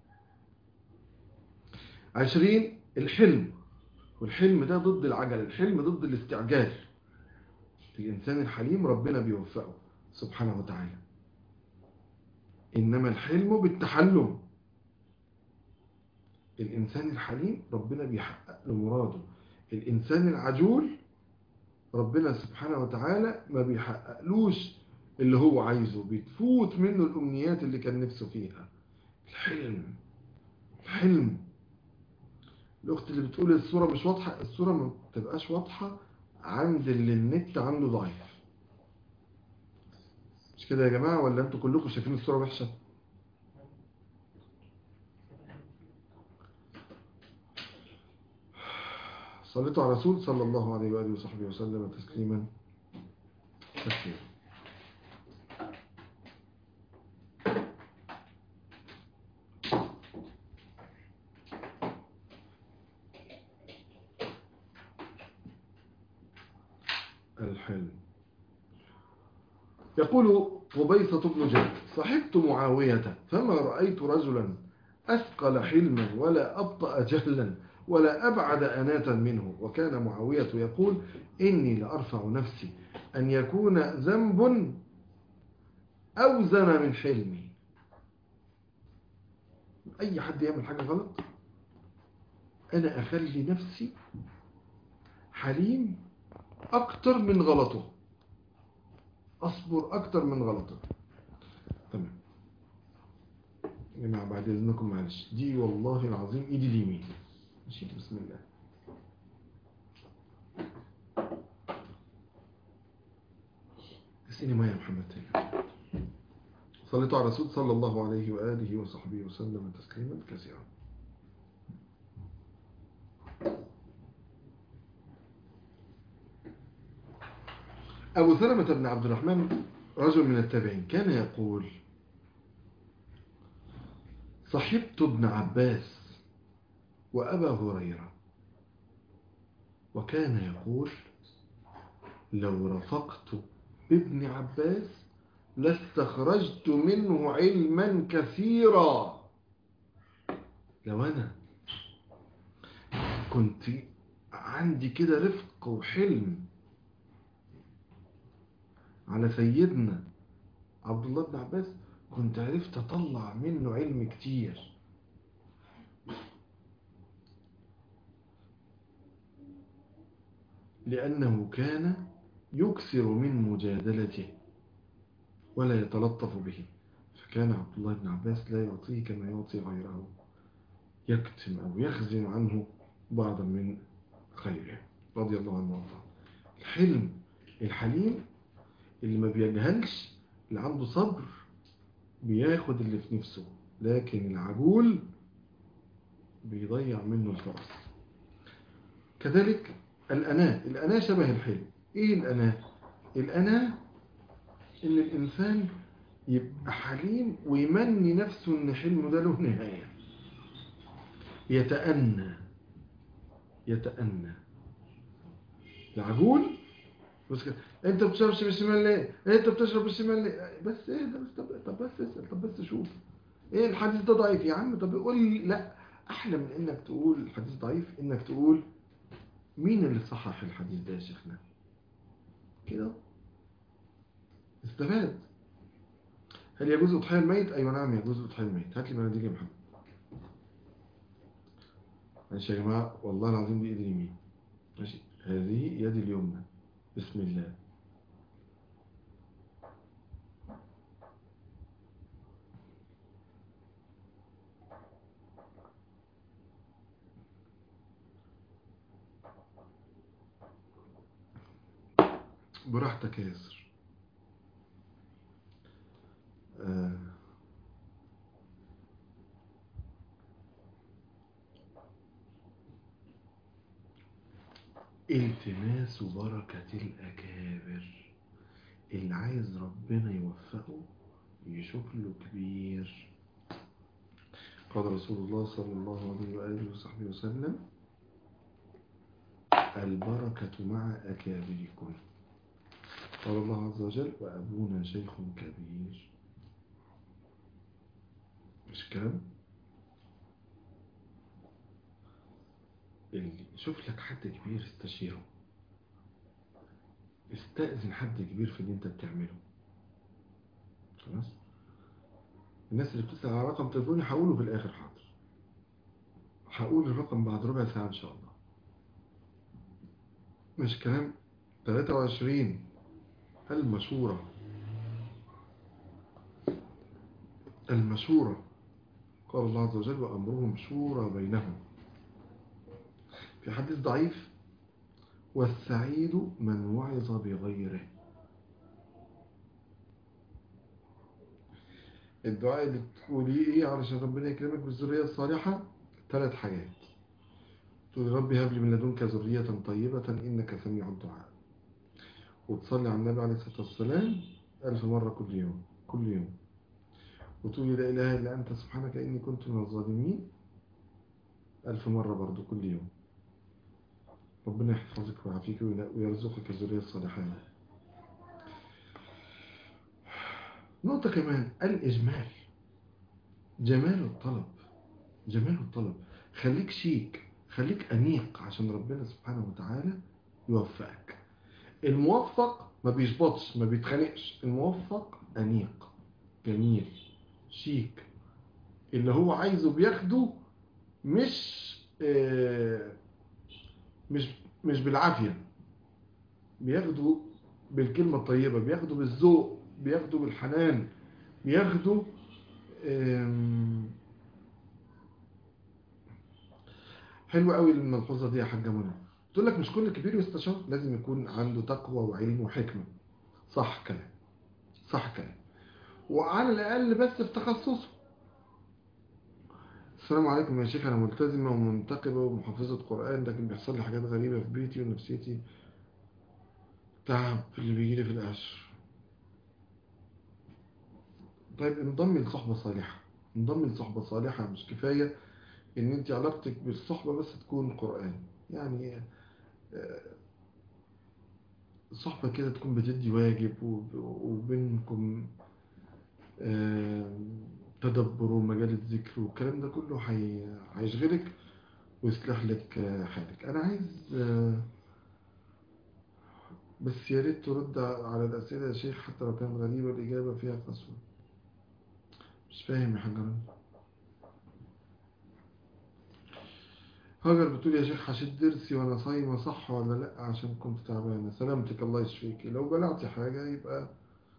عشرين الحلم والحلم ده ضد العجل الحلم ضد الاستعجال الإنسان الحليم ربنا بيوفقه سبحانه وتعالى إنما الحلم بالتحلم الإنسان الحليم ربنا بيحقق له مراده الإنسان العجول ربنا سبحانه وتعالى ما بيحققلوش اللي هو عايزه بتفوت منه الأمنيات اللي كان نفسه فيها الحلم الحلم الأخت اللي بتقول الصورة مش واضحة الصورة ما بتبقاش واضحة عند اللي النت عنده ضعيف مش كده يا جماعة ولا انتوا كلكم شايفين الصورة وحشة صليتوا على رسول صلى الله عليه وآله وصحبه وسلم تسليما كثيرا الحلم يقول قبيصة بن جد صحبت معاوية فما رأيت رجلا أثقل حلما ولا أبطأ جهلا ولا أبعد أناتا منه وكان معاوية يقول إني لأرفع نفسي أن يكون ذنب أوزن من حلمي أي حد يعمل حاجة غلط أنا أخلي نفسي حليم أكتر من غلطه أصبر أكتر من غلطه تمام يا جماعة بعد إذنكم معلش دي والله العظيم إيدي اليمين ماشي بسم الله اسقني ميه يا محمد تاني صليتوا على رسول صلى الله عليه وآله وصحبه وسلم تسليما كثيرا أبو سلمة بن عبد الرحمن رجل من التابعين كان يقول صحبت ابن عباس وأبا هريرة وكان يقول لو رفقت بابن عباس لاستخرجت منه علما كثيرا لو أنا كنت عندي كده رفق وحلم على سيدنا عبد الله بن عباس كنت عرفت اطلع منه علم كتير لأنه كان يكثر من مجادلته ولا يتلطف به فكان عبد الله بن عباس لا يعطيه كما يعطي غيره يكتم أو يخزن عنه بعضا من خيره رضي الله عنه وارضاه الحلم الحليم اللي ما بيجهلش اللي عنده صبر بياخد اللي في نفسه لكن العجول بيضيع منه الفرص كذلك الأناة الأناة شبه الحلم إيه الأناة الأناة إن الإنسان يبقى حليم ويمني نفسه إن حلمه ده له نهاية يتأنى يتأنى العجول بس كده انت بتشربش بالشمال ليه انت بتشرب بالشمال ليه بس ايه ده بس طب, طب بس اسال طب بس شوف ايه الحديث ده ضعيف يا عم طب قول لي لا احلى من انك تقول الحديث ضعيف انك تقول مين اللي صحح الحديث ده يا شيخنا كده استفاد هل يجوز اضحيه الميت ايوه نعم يجوز اضحيه الميت هات لي مناديل يا محمد ماشي يا جماعه والله العظيم دي ايدي اليمين ماشي هذه يدي اليمنى بسم الله براحتك يا ياسر آه. التماس بركة الأكابر اللي عايز ربنا يوفقه يشوف له كبير قال رسول الله صلى الله عليه وآله وصحبه وسلم البركة مع أكابركم قال الله عز وجل وأبونا شيخ كبير مش كلام اللي شوف لك حد كبير استشيره استأذن حد كبير في اللي انت بتعمله خلاص الناس اللي بتسأل على رقم تليفوني هقوله في الآخر حاضر هقول الرقم بعد ربع ساعة إن شاء الله مش كلام 23 المشورة المشورة قال الله عز وجل وأمرهم شورى بينهم في حديث ضعيف والسعيد من وعظ بغيره الدعاء اللي تقوليه ايه علشان ربنا يكرمك بالذرية الصالحة ثلاث حاجات تقول ربي هب لي من لدنك ذرية طيبة إنك سميع الدعاء وتصلي على النبي عليه الصلاة والسلام ألف مرة كل يوم كل يوم وتقولي لا إله إلا أنت سبحانك إني كنت من الظالمين ألف مرة برضو كل يوم ربنا يحفظك ويعافيك ويرزقك الذرية الصالحة نقطة كمان الإجمال جمال الطلب جمال الطلب خليك شيك خليك أنيق عشان ربنا سبحانه وتعالى يوفقك الموفق ما بيشبطش ما بيتخانقش الموفق أنيق جميل شيك اللي هو عايزه بياخده مش آه مش مش بالعافية بياخده بالكلمة الطيبة بياخده بالذوق بياخده بالحنان بياخده حلوة قوي الملحوظة دي يا حاجة منى تقول لك مش كل كبير يستشار لازم يكون عنده تقوى وعلم وحكمة صح كلام صح كلام وعلى الأقل بس في تخصصه السلام عليكم يا شيخ أنا ملتزمة ومنتقبة ومحافظة قرآن لكن بيحصل لي حاجات غريبة في بيتي ونفسيتي تعب اللي بيجي لي في القشر طيب انضمي لصحبة صالحة انضمي لصحبة صالحة مش كفاية ان انت علاقتك بالصحبة بس تكون قرآن يعني الصحبة كده تكون بتدي واجب وبينكم تدبر ومجال الذكر والكلام ده كله هيشغلك ويصلح لك حالك انا عايز بس يا ريت ترد على الأسئلة يا شيخ حتى لو كانت غريبة الإجابة فيها قسوة مش فاهم يا حاج هاجر بتقول يا شيخ هشد درسي وانا صايمة صح ولا لا عشان كنت تعبانة سلامتك الله يشفيكي لو بلعتي حاجة يبقى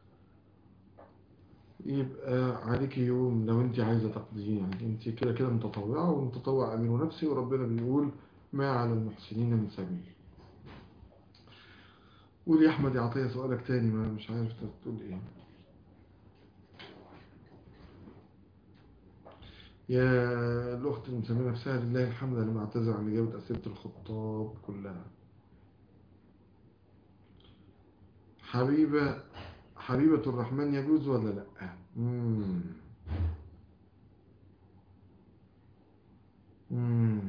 يبقى عليك يوم لو انت عايزة تقضيه يعني انت كده كده متطوعة ومتطوع امين نفسي وربنا بيقول ما على المحسنين من سبيل قول يا احمد يا عطية سؤالك تاني ما مش عارف تقول ايه يا الأخت المسمية نفسها لله الحمد لله معتذر عن إجابة أسئلة الخطاب كلها حبيبة حبيبة الرحمن يجوز ولا لأ مم. مم.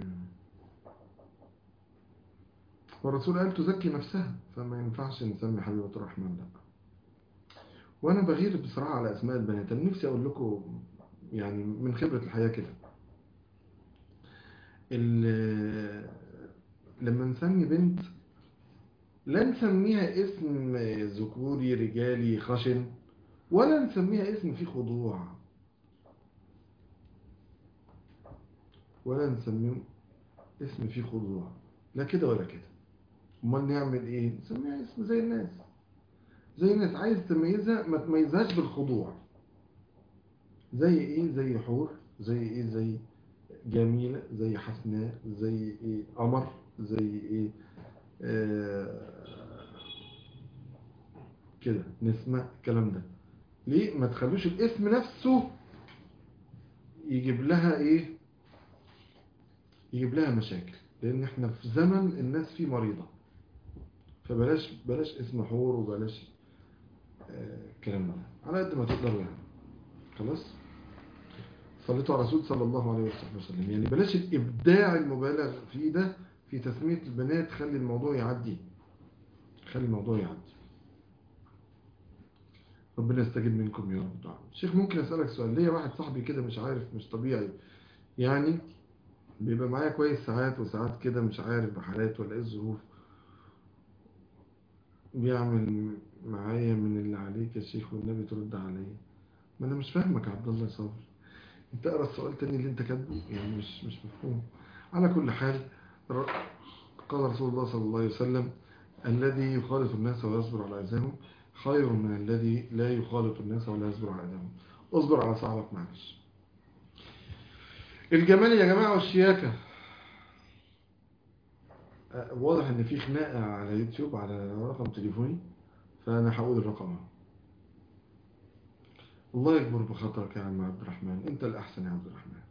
والرسول قال تزكي نفسها فما ينفعش نسمي حبيبة الرحمن لأ وأنا بغير بصراحة على أسماء البنات أنا نفسي أقول لكم يعني من خبرة الحياة كده لما نسمي بنت لا نسميها اسم ذكوري رجالي خشن ولا نسميها اسم فيه خضوع ولا نسميه اسم فيه خضوع لا كده ولا كده امال نعمل ايه نسميها اسم زي الناس زي الناس عايز تميزها ما تميزهاش بالخضوع زي ايه زي حور زي ايه زي جميلة زي حسناء زي ايه قمر زي ايه آه كده نسمع الكلام ده ليه ما تخلوش الاسم نفسه يجيب لها ايه يجيب لها مشاكل لان احنا في زمن الناس فيه مريضة فبلاش بلاش اسم حور وبلاش الكلام ده على قد ما تقدروا يعني خلاص صليتوا على رسول صلى الله عليه وسلم يعني بلاش الإبداع المبالغ فيه ده في تسمية البنات خلي الموضوع يعدي خلي الموضوع يعدي ربنا يستجيب منكم يا رب دعوة شيخ ممكن أسألك سؤال ليا واحد صاحبي كده مش عارف مش طبيعي يعني بيبقى معايا كويس ساعات وساعات كده مش عارف بحالات ولا ايه الظروف بيعمل معايا من اللي عليك يا شيخ والنبي ترد عليا ما انا مش فاهمك يا عبد الله صابر انت اقرا السؤال تاني اللي انت كاتبه يعني مش مش مفهوم على كل حال قال رسول الله صلى الله عليه وسلم الذي يخالط الناس ويصبر على اذاهم خير من الذي لا يخالط الناس ولا يصبر على اذاهم اصبر على صاحبك معلش الجمال يا جماعة والشياكة أه، واضح ان في خناقة على يوتيوب على رقم تليفوني فانا هقول الرقم اهو. الله يكبر بخاطرك يا عم عبد الرحمن انت الاحسن يا عبد الرحمن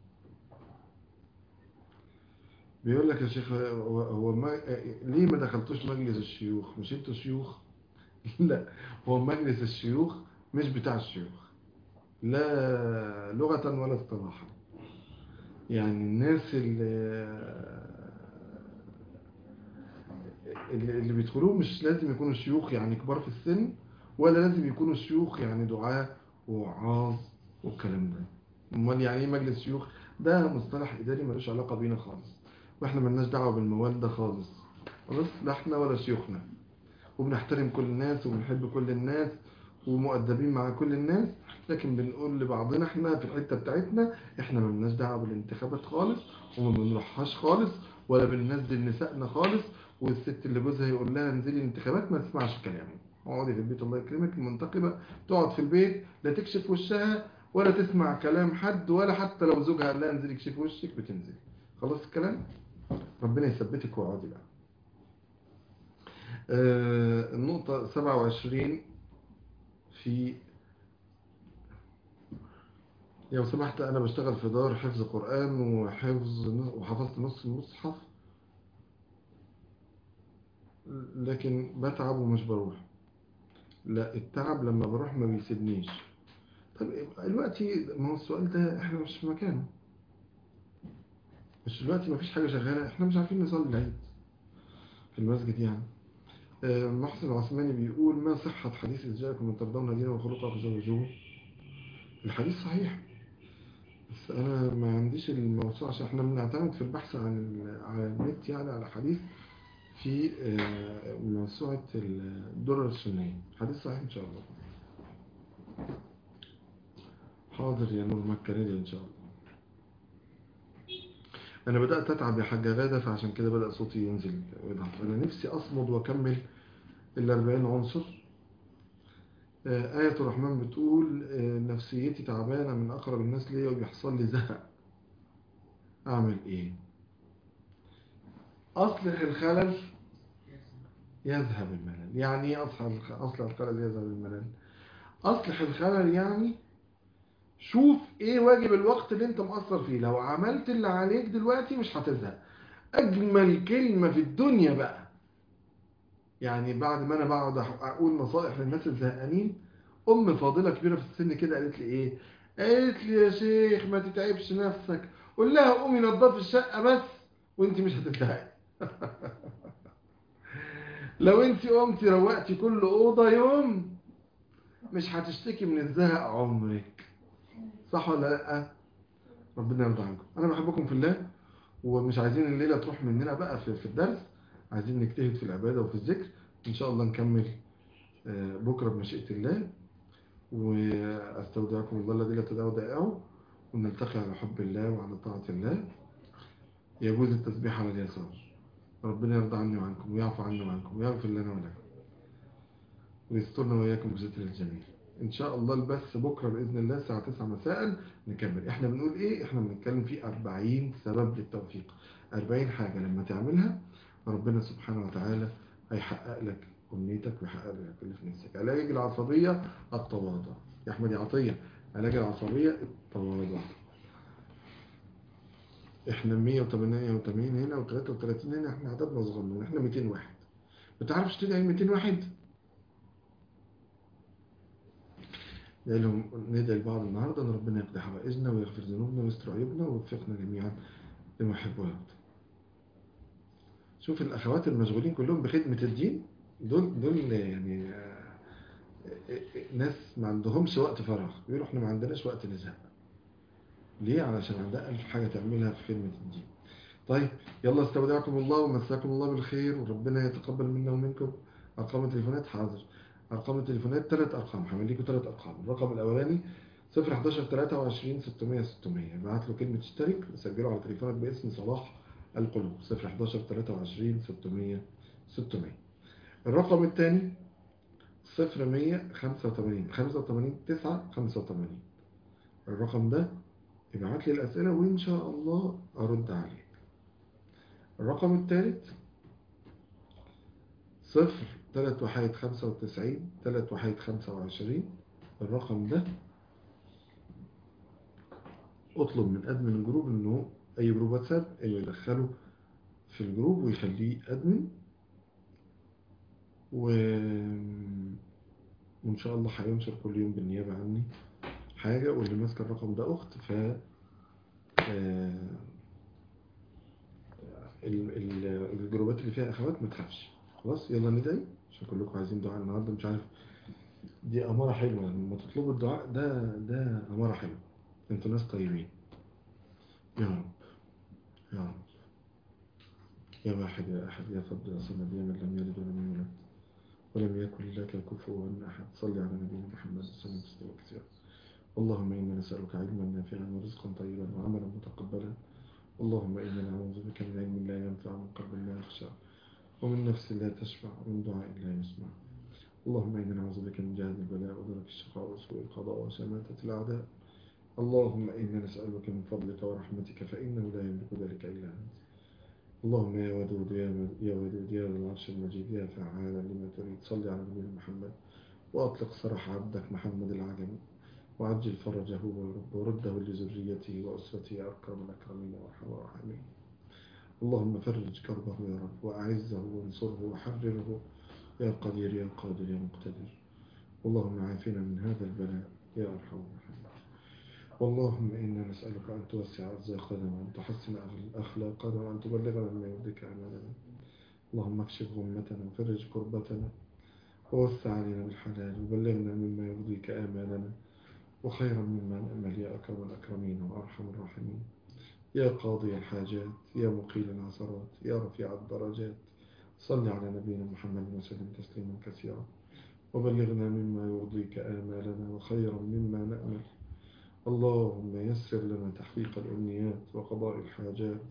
بيقول لك يا شيخ هو هو ما ليه ما دخلتوش مجلس الشيوخ مش انتوا شيوخ لا هو مجلس الشيوخ مش بتاع الشيوخ لا لغة ولا اصطلاحا يعني الناس اللي اللي اللي بيدخلوه مش لازم يكونوا شيوخ يعني كبار في السن ولا لازم يكونوا شيوخ يعني دعاة ووعاظ والكلام ده امال يعني ايه مجلس شيوخ ده مصطلح اداري ملوش علاقه بينا خالص واحنا ملناش دعوه بالموال ده خالص خلاص لا احنا ولا شيوخنا وبنحترم كل الناس وبنحب كل الناس ومؤدبين مع كل الناس لكن بنقول لبعضنا احنا في الحته بتاعتنا احنا ملناش دعوه بالانتخابات خالص وما بنروحهاش خالص ولا بننزل نسائنا خالص والست اللي جوزها يقول لها انزلي الانتخابات ما تسمعش كلامه اقعدي في البيت الله يكرمك المنتقبه تقعد في البيت لا تكشف وشها ولا تسمع كلام حد ولا حتى لو زوجها قال لها انزلي اكشفي وشك بتنزل خلاص الكلام ربنا يثبتك واقعدي بقى آه النقطة 27 في لو سمحت أنا بشتغل في دار حفظ قرآن وحفظ وحفظت نص المصحف لكن بتعب ومش بروح لا التعب لما بروح ما بيسيبنيش طب دلوقتي ما هو السؤال ده احنا مش في مكانه مش دلوقتي ما فيش حاجة شغالة احنا مش عارفين نصلي العيد في المسجد يعني آه، محسن العثماني بيقول ما صحة حديث إذ جاءكم من ترضون دينه وخلقه فزوجوه الحديث صحيح بس أنا ما عنديش الموسوعة عشان احنا بنعتمد في البحث عن ال- على النت يعني على حديث في آه، موسوعة الدرر السنية حديث صحيح إن شاء الله حاضر يا نور مكة ريدي إن شاء الله أنا بدأت أتعب يا حاجة غادة فعشان كده بدأ صوتي ينزل ويضعف أنا نفسي أصمد وأكمل الأربعين عنصر آه، آية الرحمن بتقول آه، نفسيتي تعبانة من أقرب الناس ليا وبيحصل لي زهق أعمل إيه؟ أصلح الخلل يذهب الملل يعني إيه أصلح أصلح الخلل يذهب الملل أصلح الخلل يعني شوف ايه واجب الوقت اللي انت مقصر فيه لو عملت اللي عليك دلوقتي مش هتزهق اجمل كلمة في الدنيا بقى يعني بعد ما انا بقعد أح- اقول نصائح للناس الزهقانين ام فاضلة كبيرة في السن كده قالت لي ايه قالت لي يا شيخ ما تتعبش نفسك قول لها قومي نظفي الشقة بس وانت مش هتزهقي لو انت قمتي روقتي كل اوضة يوم مش هتشتكي من الزهق عمرك صح ولا لا ربنا يرضى عنكم انا بحبكم في الله ومش عايزين الليله تروح مننا بقى في, في الدرس عايزين نجتهد في العباده وفي الذكر ان شاء الله نكمل آه، بكره بمشيئه الله واستودعكم الله الذي لا تدعوا ودائعه ونلتقي على حب الله وعلى طاعه الله يجوز التسبيح على اليسار ربنا يرضى عني وعنكم ويعفو عني وعنكم ويغفر لنا ولكم ويسترنا وإياكم بستر الجميل إن شاء الله البث بكرة بإذن الله الساعة 9 مساء نكمل إحنا بنقول إيه إحنا بنتكلم في 40 سبب للتوفيق 40 حاجة لما تعملها ربنا سبحانه وتعالى هيحقق لك أمنيتك ويحقق لك اللي في نفسك علاج العصبية التواضع يا أحمد يا عطية علاج العصبية التواضع إحنا 188 هنا و33 هنا إحنا عددنا صغير إحنا 200 واحد ما تعرفش تدعي 200 واحد ندعي لهم ندعي لبعض النهارده ان ربنا يقضي حوائجنا ويغفر ذنوبنا ويستر عيوبنا ويوفقنا جميعا لما يحب ويرضى. شوف الاخوات المشغولين كلهم بخدمه الدين دول دول يعني آه، آه، ناس ما عندهمش وقت فراغ بيقولوا احنا ما عندناش وقت نزهق. ليه؟ علشان عندها ألف حاجة تعملها في خدمة الدين. طيب يلا استودعكم الله ومساكم الله بالخير وربنا يتقبل منا ومنكم أرقام التليفونات حاضر أرقام التليفونات ثلاث أرقام هعمل ثلاث أرقام الرقم الأولاني 011 23 600 600 ابعت له كلمة اشترك وسجله على تليفونك باسم صلاح القلوب 011 23 600 600 الرقم الثاني 0185 85 9 85 الرقم ده ابعت لي الأسئلة وإن شاء الله أرد عليك الرقم الثالث صفر تلات وحيد خمسة وتسعين تلات وحيد خمسة وعشرين الرقم ده اطلب من أدمن الجروب إنه أي جروب واتساب إنه يدخله في الجروب ويخليه أدمن و... وإن شاء الله هينشر كل يوم بالنيابة عني حاجة واللي ماسكة الرقم ده أخت ف آه، ال- ال- الجروبات اللي فيها أخوات ما تخافش خلاص يلا ندعي عشان كلكم عايزين دعاء النهاردة مش عارف دي أمارة حلوة لما تطلبوا الدعاء ده ده أمارة حلوة انتوا ناس طيبين يا رب يا رب يا واحد يا أحد يا فرد يا صمد يا من لم يلد ولم يولد ولم يكن لك كفوا أحد صل على نبينا محمد صلى الله عليه وسلم كثيرا اللهم إنا نسألك علما نافعا ورزقا طيبا وعملا متقبلا اللهم إنا نعوذ بك من علم لا ينفع ومن قلب لا يخشع ومن نفس لا تشفع ومن دعاء لا يسمع اللهم إنا نعوذ بك من جهد البلاء ودرك الشقاء وسوء القضاء وشماتة الأعداء اللهم إنا نسألك من فضلك ورحمتك فإنه لا يملك ذلك إلا أنت اللهم يا ودود يا م- يا ودود يا ذا العرش المجيد يا فعالا لما تريد صل على نبينا محمد وأطلق سراح عبدك محمد العجمي وعجل فرجه ورب ورده لذريته وأسرته يا أكرم الأكرمين وأرحم الراحمين اللهم فرج كربه يا رب وأعزه وانصره وحرره يا قدير يا قادر يا مقتدر اللهم عافنا من هذا البلاء يا أرحم الراحمين اللهم إنا نسألك أن توسع أرزاقنا وأن تحسن أخلاقنا وأن تبلغنا مما يرضيك أمالنا اللهم اكشف غمتنا وفرج كربتنا ووسع علينا بالحلال وبلغنا مما يرضيك آمالنا وخيرا مما نأمل يا أكرم الأكرمين وأرحم الراحمين يا قاضي الحاجات يا مقيل العثرات يا رفيع الدرجات صل على نبينا محمد وسلم تسليما كثيرا وبلغنا مما يرضيك آمالنا وخيرا مما نأمل اللهم يسر لنا تحقيق الأمنيات وقضاء الحاجات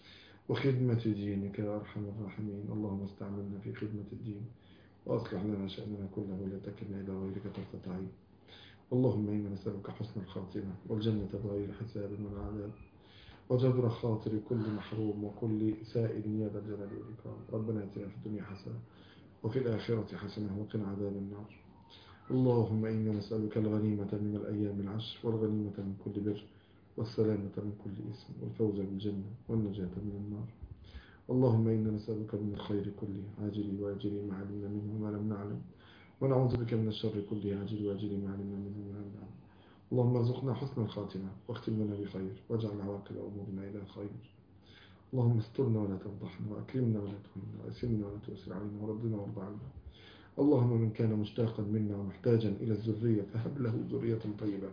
وخدمة دينك يا أرحم الراحمين اللهم استعملنا في خدمة الدين وأصلح لنا شأننا كله ولا تكلنا إلى غيرك طرفة عين اللهم إنا نسألك حسن الخاتمة والجنة بغير حساب ولا عذاب وجبر خاطر كل محروم وكل سائل يا ذا الجلال والإكرام ربنا اتنا في الدنيا حسنة وفي الآخرة حسنة وقنا عذاب النار اللهم إنا نسألك الغنيمة من الأيام العشر والغنيمة من كل بر والسلامة من كل إثم والفوز بالجنة والنجاة من النار اللهم إنا نسألك من الخير كله عاجله وآجله ما علمنا منه وما لم نعلم ونعوذ بك من الشر كله عاجله وآجله ما علمنا منه وما لم نعلم اللهم ارزقنا حسن الخاتمة واختم لنا بخير واجعل عواقب أمورنا إلى خير اللهم استرنا ولا تفضحنا وأكرمنا ولا تهنا وأسرنا ولا تؤسر علينا وردنا وارض عنا اللهم من كان مشتاقا منا ومحتاجا إلى الذرية فهب له ذرية طيبة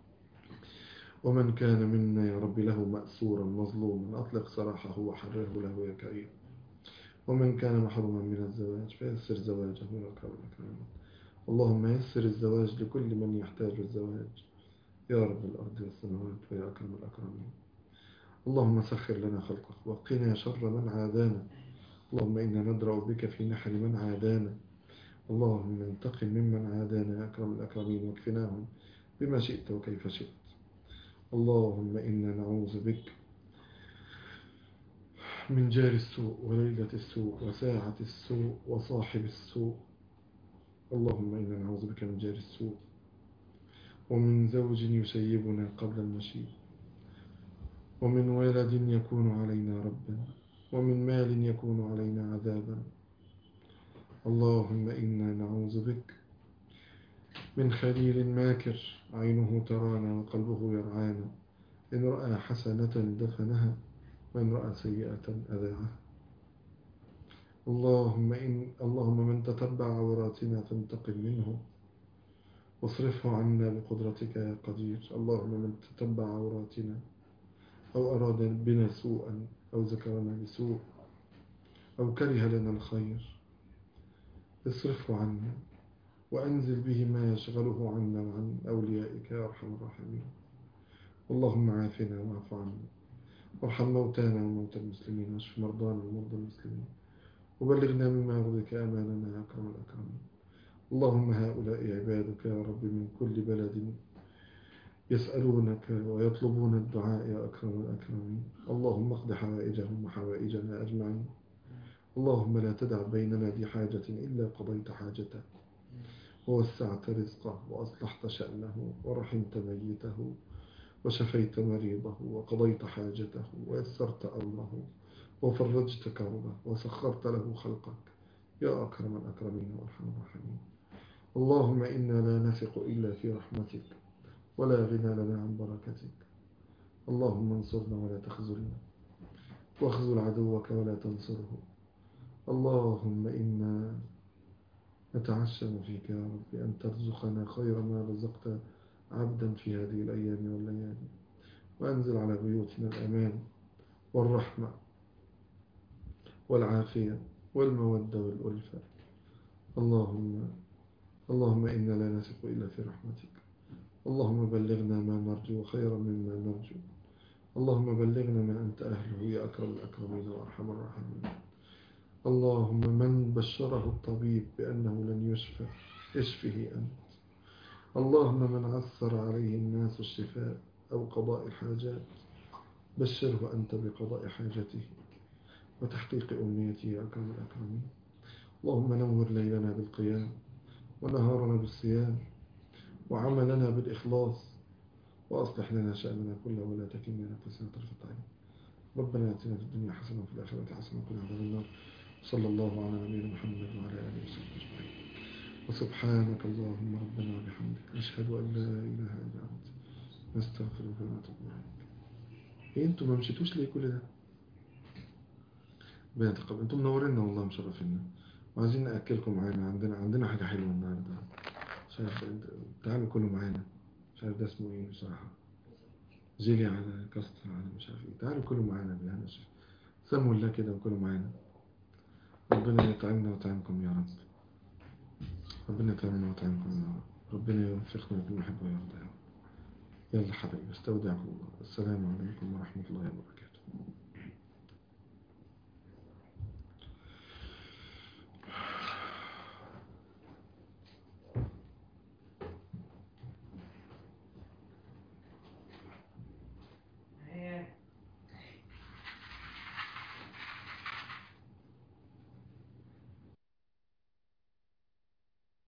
ومن كان منا يا رب له مأسورا مظلوما أطلق سراحه وحرره له يا كريم ومن كان محروما من الزواج فيسر زواجه من الكرم الأكرمين اللهم يسر الزواج لكل من يحتاج الزواج يا رب الأرض والسماوات ويا أكرم الأكرمين اللهم سخر لنا خلقك وقنا شر من عادانا اللهم إنا ندرأ بك في نحر من عادانا اللهم انتقم ممن عادانا يا أكرم الأكرمين واكفناهم بما شئت وكيف شئت اللهم إنا نعوذ بك من جار السوء وليلة السوء وساعة السوء وصاحب السوء اللهم إنا نعوذ بك من جار السوء ومن زوج يسيبنا قبل المشي ومن ولد يكون علينا ربا ومن مال يكون علينا عذابا اللهم إنا نعوذ بك من خليل ماكر عينه ترانا وقلبه يرعانا إن رأى حسنة دفنها وإن رأى سيئة أذاعها اللهم إن اللهم من تتبع عوراتنا فانتقم منه واصرفه عنا بقدرتك يا قدير اللهم من تتبع عوراتنا أو أراد بنا سوءا أو ذكرنا بسوء أو كره لنا الخير اصرفه عنا وأنزل به ما يشغله عنا وعن أوليائك يا أرحم الراحمين اللهم عافنا واعف عنا وارحم موتانا وموتى المسلمين واشف مرضانا ومرضى المسلمين وبلغنا مما يرضيك آمالنا يا أكرم الأكرمين اللهم هؤلاء عبادك يا رب من كل بلد يسألونك ويطلبون الدعاء يا أكرم الأكرمين اللهم اقض حوائجهم وحوائجنا أجمعين اللهم لا تدع بيننا ذي حاجة إلا قضيت حاجته ووسعت رزقه وأصلحت شأنه ورحمت ميته وشفيت مريضه وقضيت حاجته ويسرت أمره وفرجت كربه وسخرت له خلقك يا أكرم الأكرمين وأرحم الراحمين اللهم إنا لا نثق إلا في رحمتك ولا غنى لنا عن بركتك اللهم انصرنا ولا تخذلنا واخذل عدوك ولا تنصره اللهم إنا نتعشم فيك يا رب أن ترزقنا خير ما رزقت عبدا في هذه الأيام والليالي وأنزل على بيوتنا الأمان والرحمة والعافية والمودة والألفة اللهم اللهم إنا لا نثق إلا في رحمتك اللهم بلغنا ما نرجو خيرا مما نرجو اللهم بلغنا ما أنت أهله يا أكرم الأكرمين وأرحم الراحمين اللهم من بشره الطبيب بأنه لن يشفى اشفه أنت اللهم من عثر عليه الناس الشفاء أو قضاء الحاجات بشره أنت بقضاء حاجته وتحقيق أمنيته يا أكرم الأكرمين اللهم نور ليلنا بالقيام ونهارنا بالصيام وعملنا بالإخلاص وأصلح لنا شأننا كله ولا تكلنا نفسنا طرفة عين ربنا آتنا في الدنيا حسنة وفي الآخرة حسنة وقنا عذاب النار صلى الله على نبينا محمد وعلى آله وصحبه أجمعين وسبحانك اللهم ربنا وبحمدك نشهد أن لا إله إلا أنت نستغفرك ونتوب إليك إيه انتوا ما مشيتوش ليه كل ده؟ ربنا يتقبل انتوا منورينا والله مشرفينا وعايزين نأكلكم معانا عندنا عندنا حاجة حلوة النهارده مش عارف تعالوا كلوا معانا مش عارف ده اسمه ايه بصراحة جيلي على كاستر على مش عارف ايه تعالوا كلوا معانا بالهنا الشفا سموا الله كده وكلوا معانا ربنا يطعمنا ويطعمكم يا رب ربنا يطعمنا ويطعمكم يا رب ربنا يوفقنا بما يحب ويرضى يا رب يلا حبيبي استودعكم الله السلام عليكم ورحمة الله وبركاته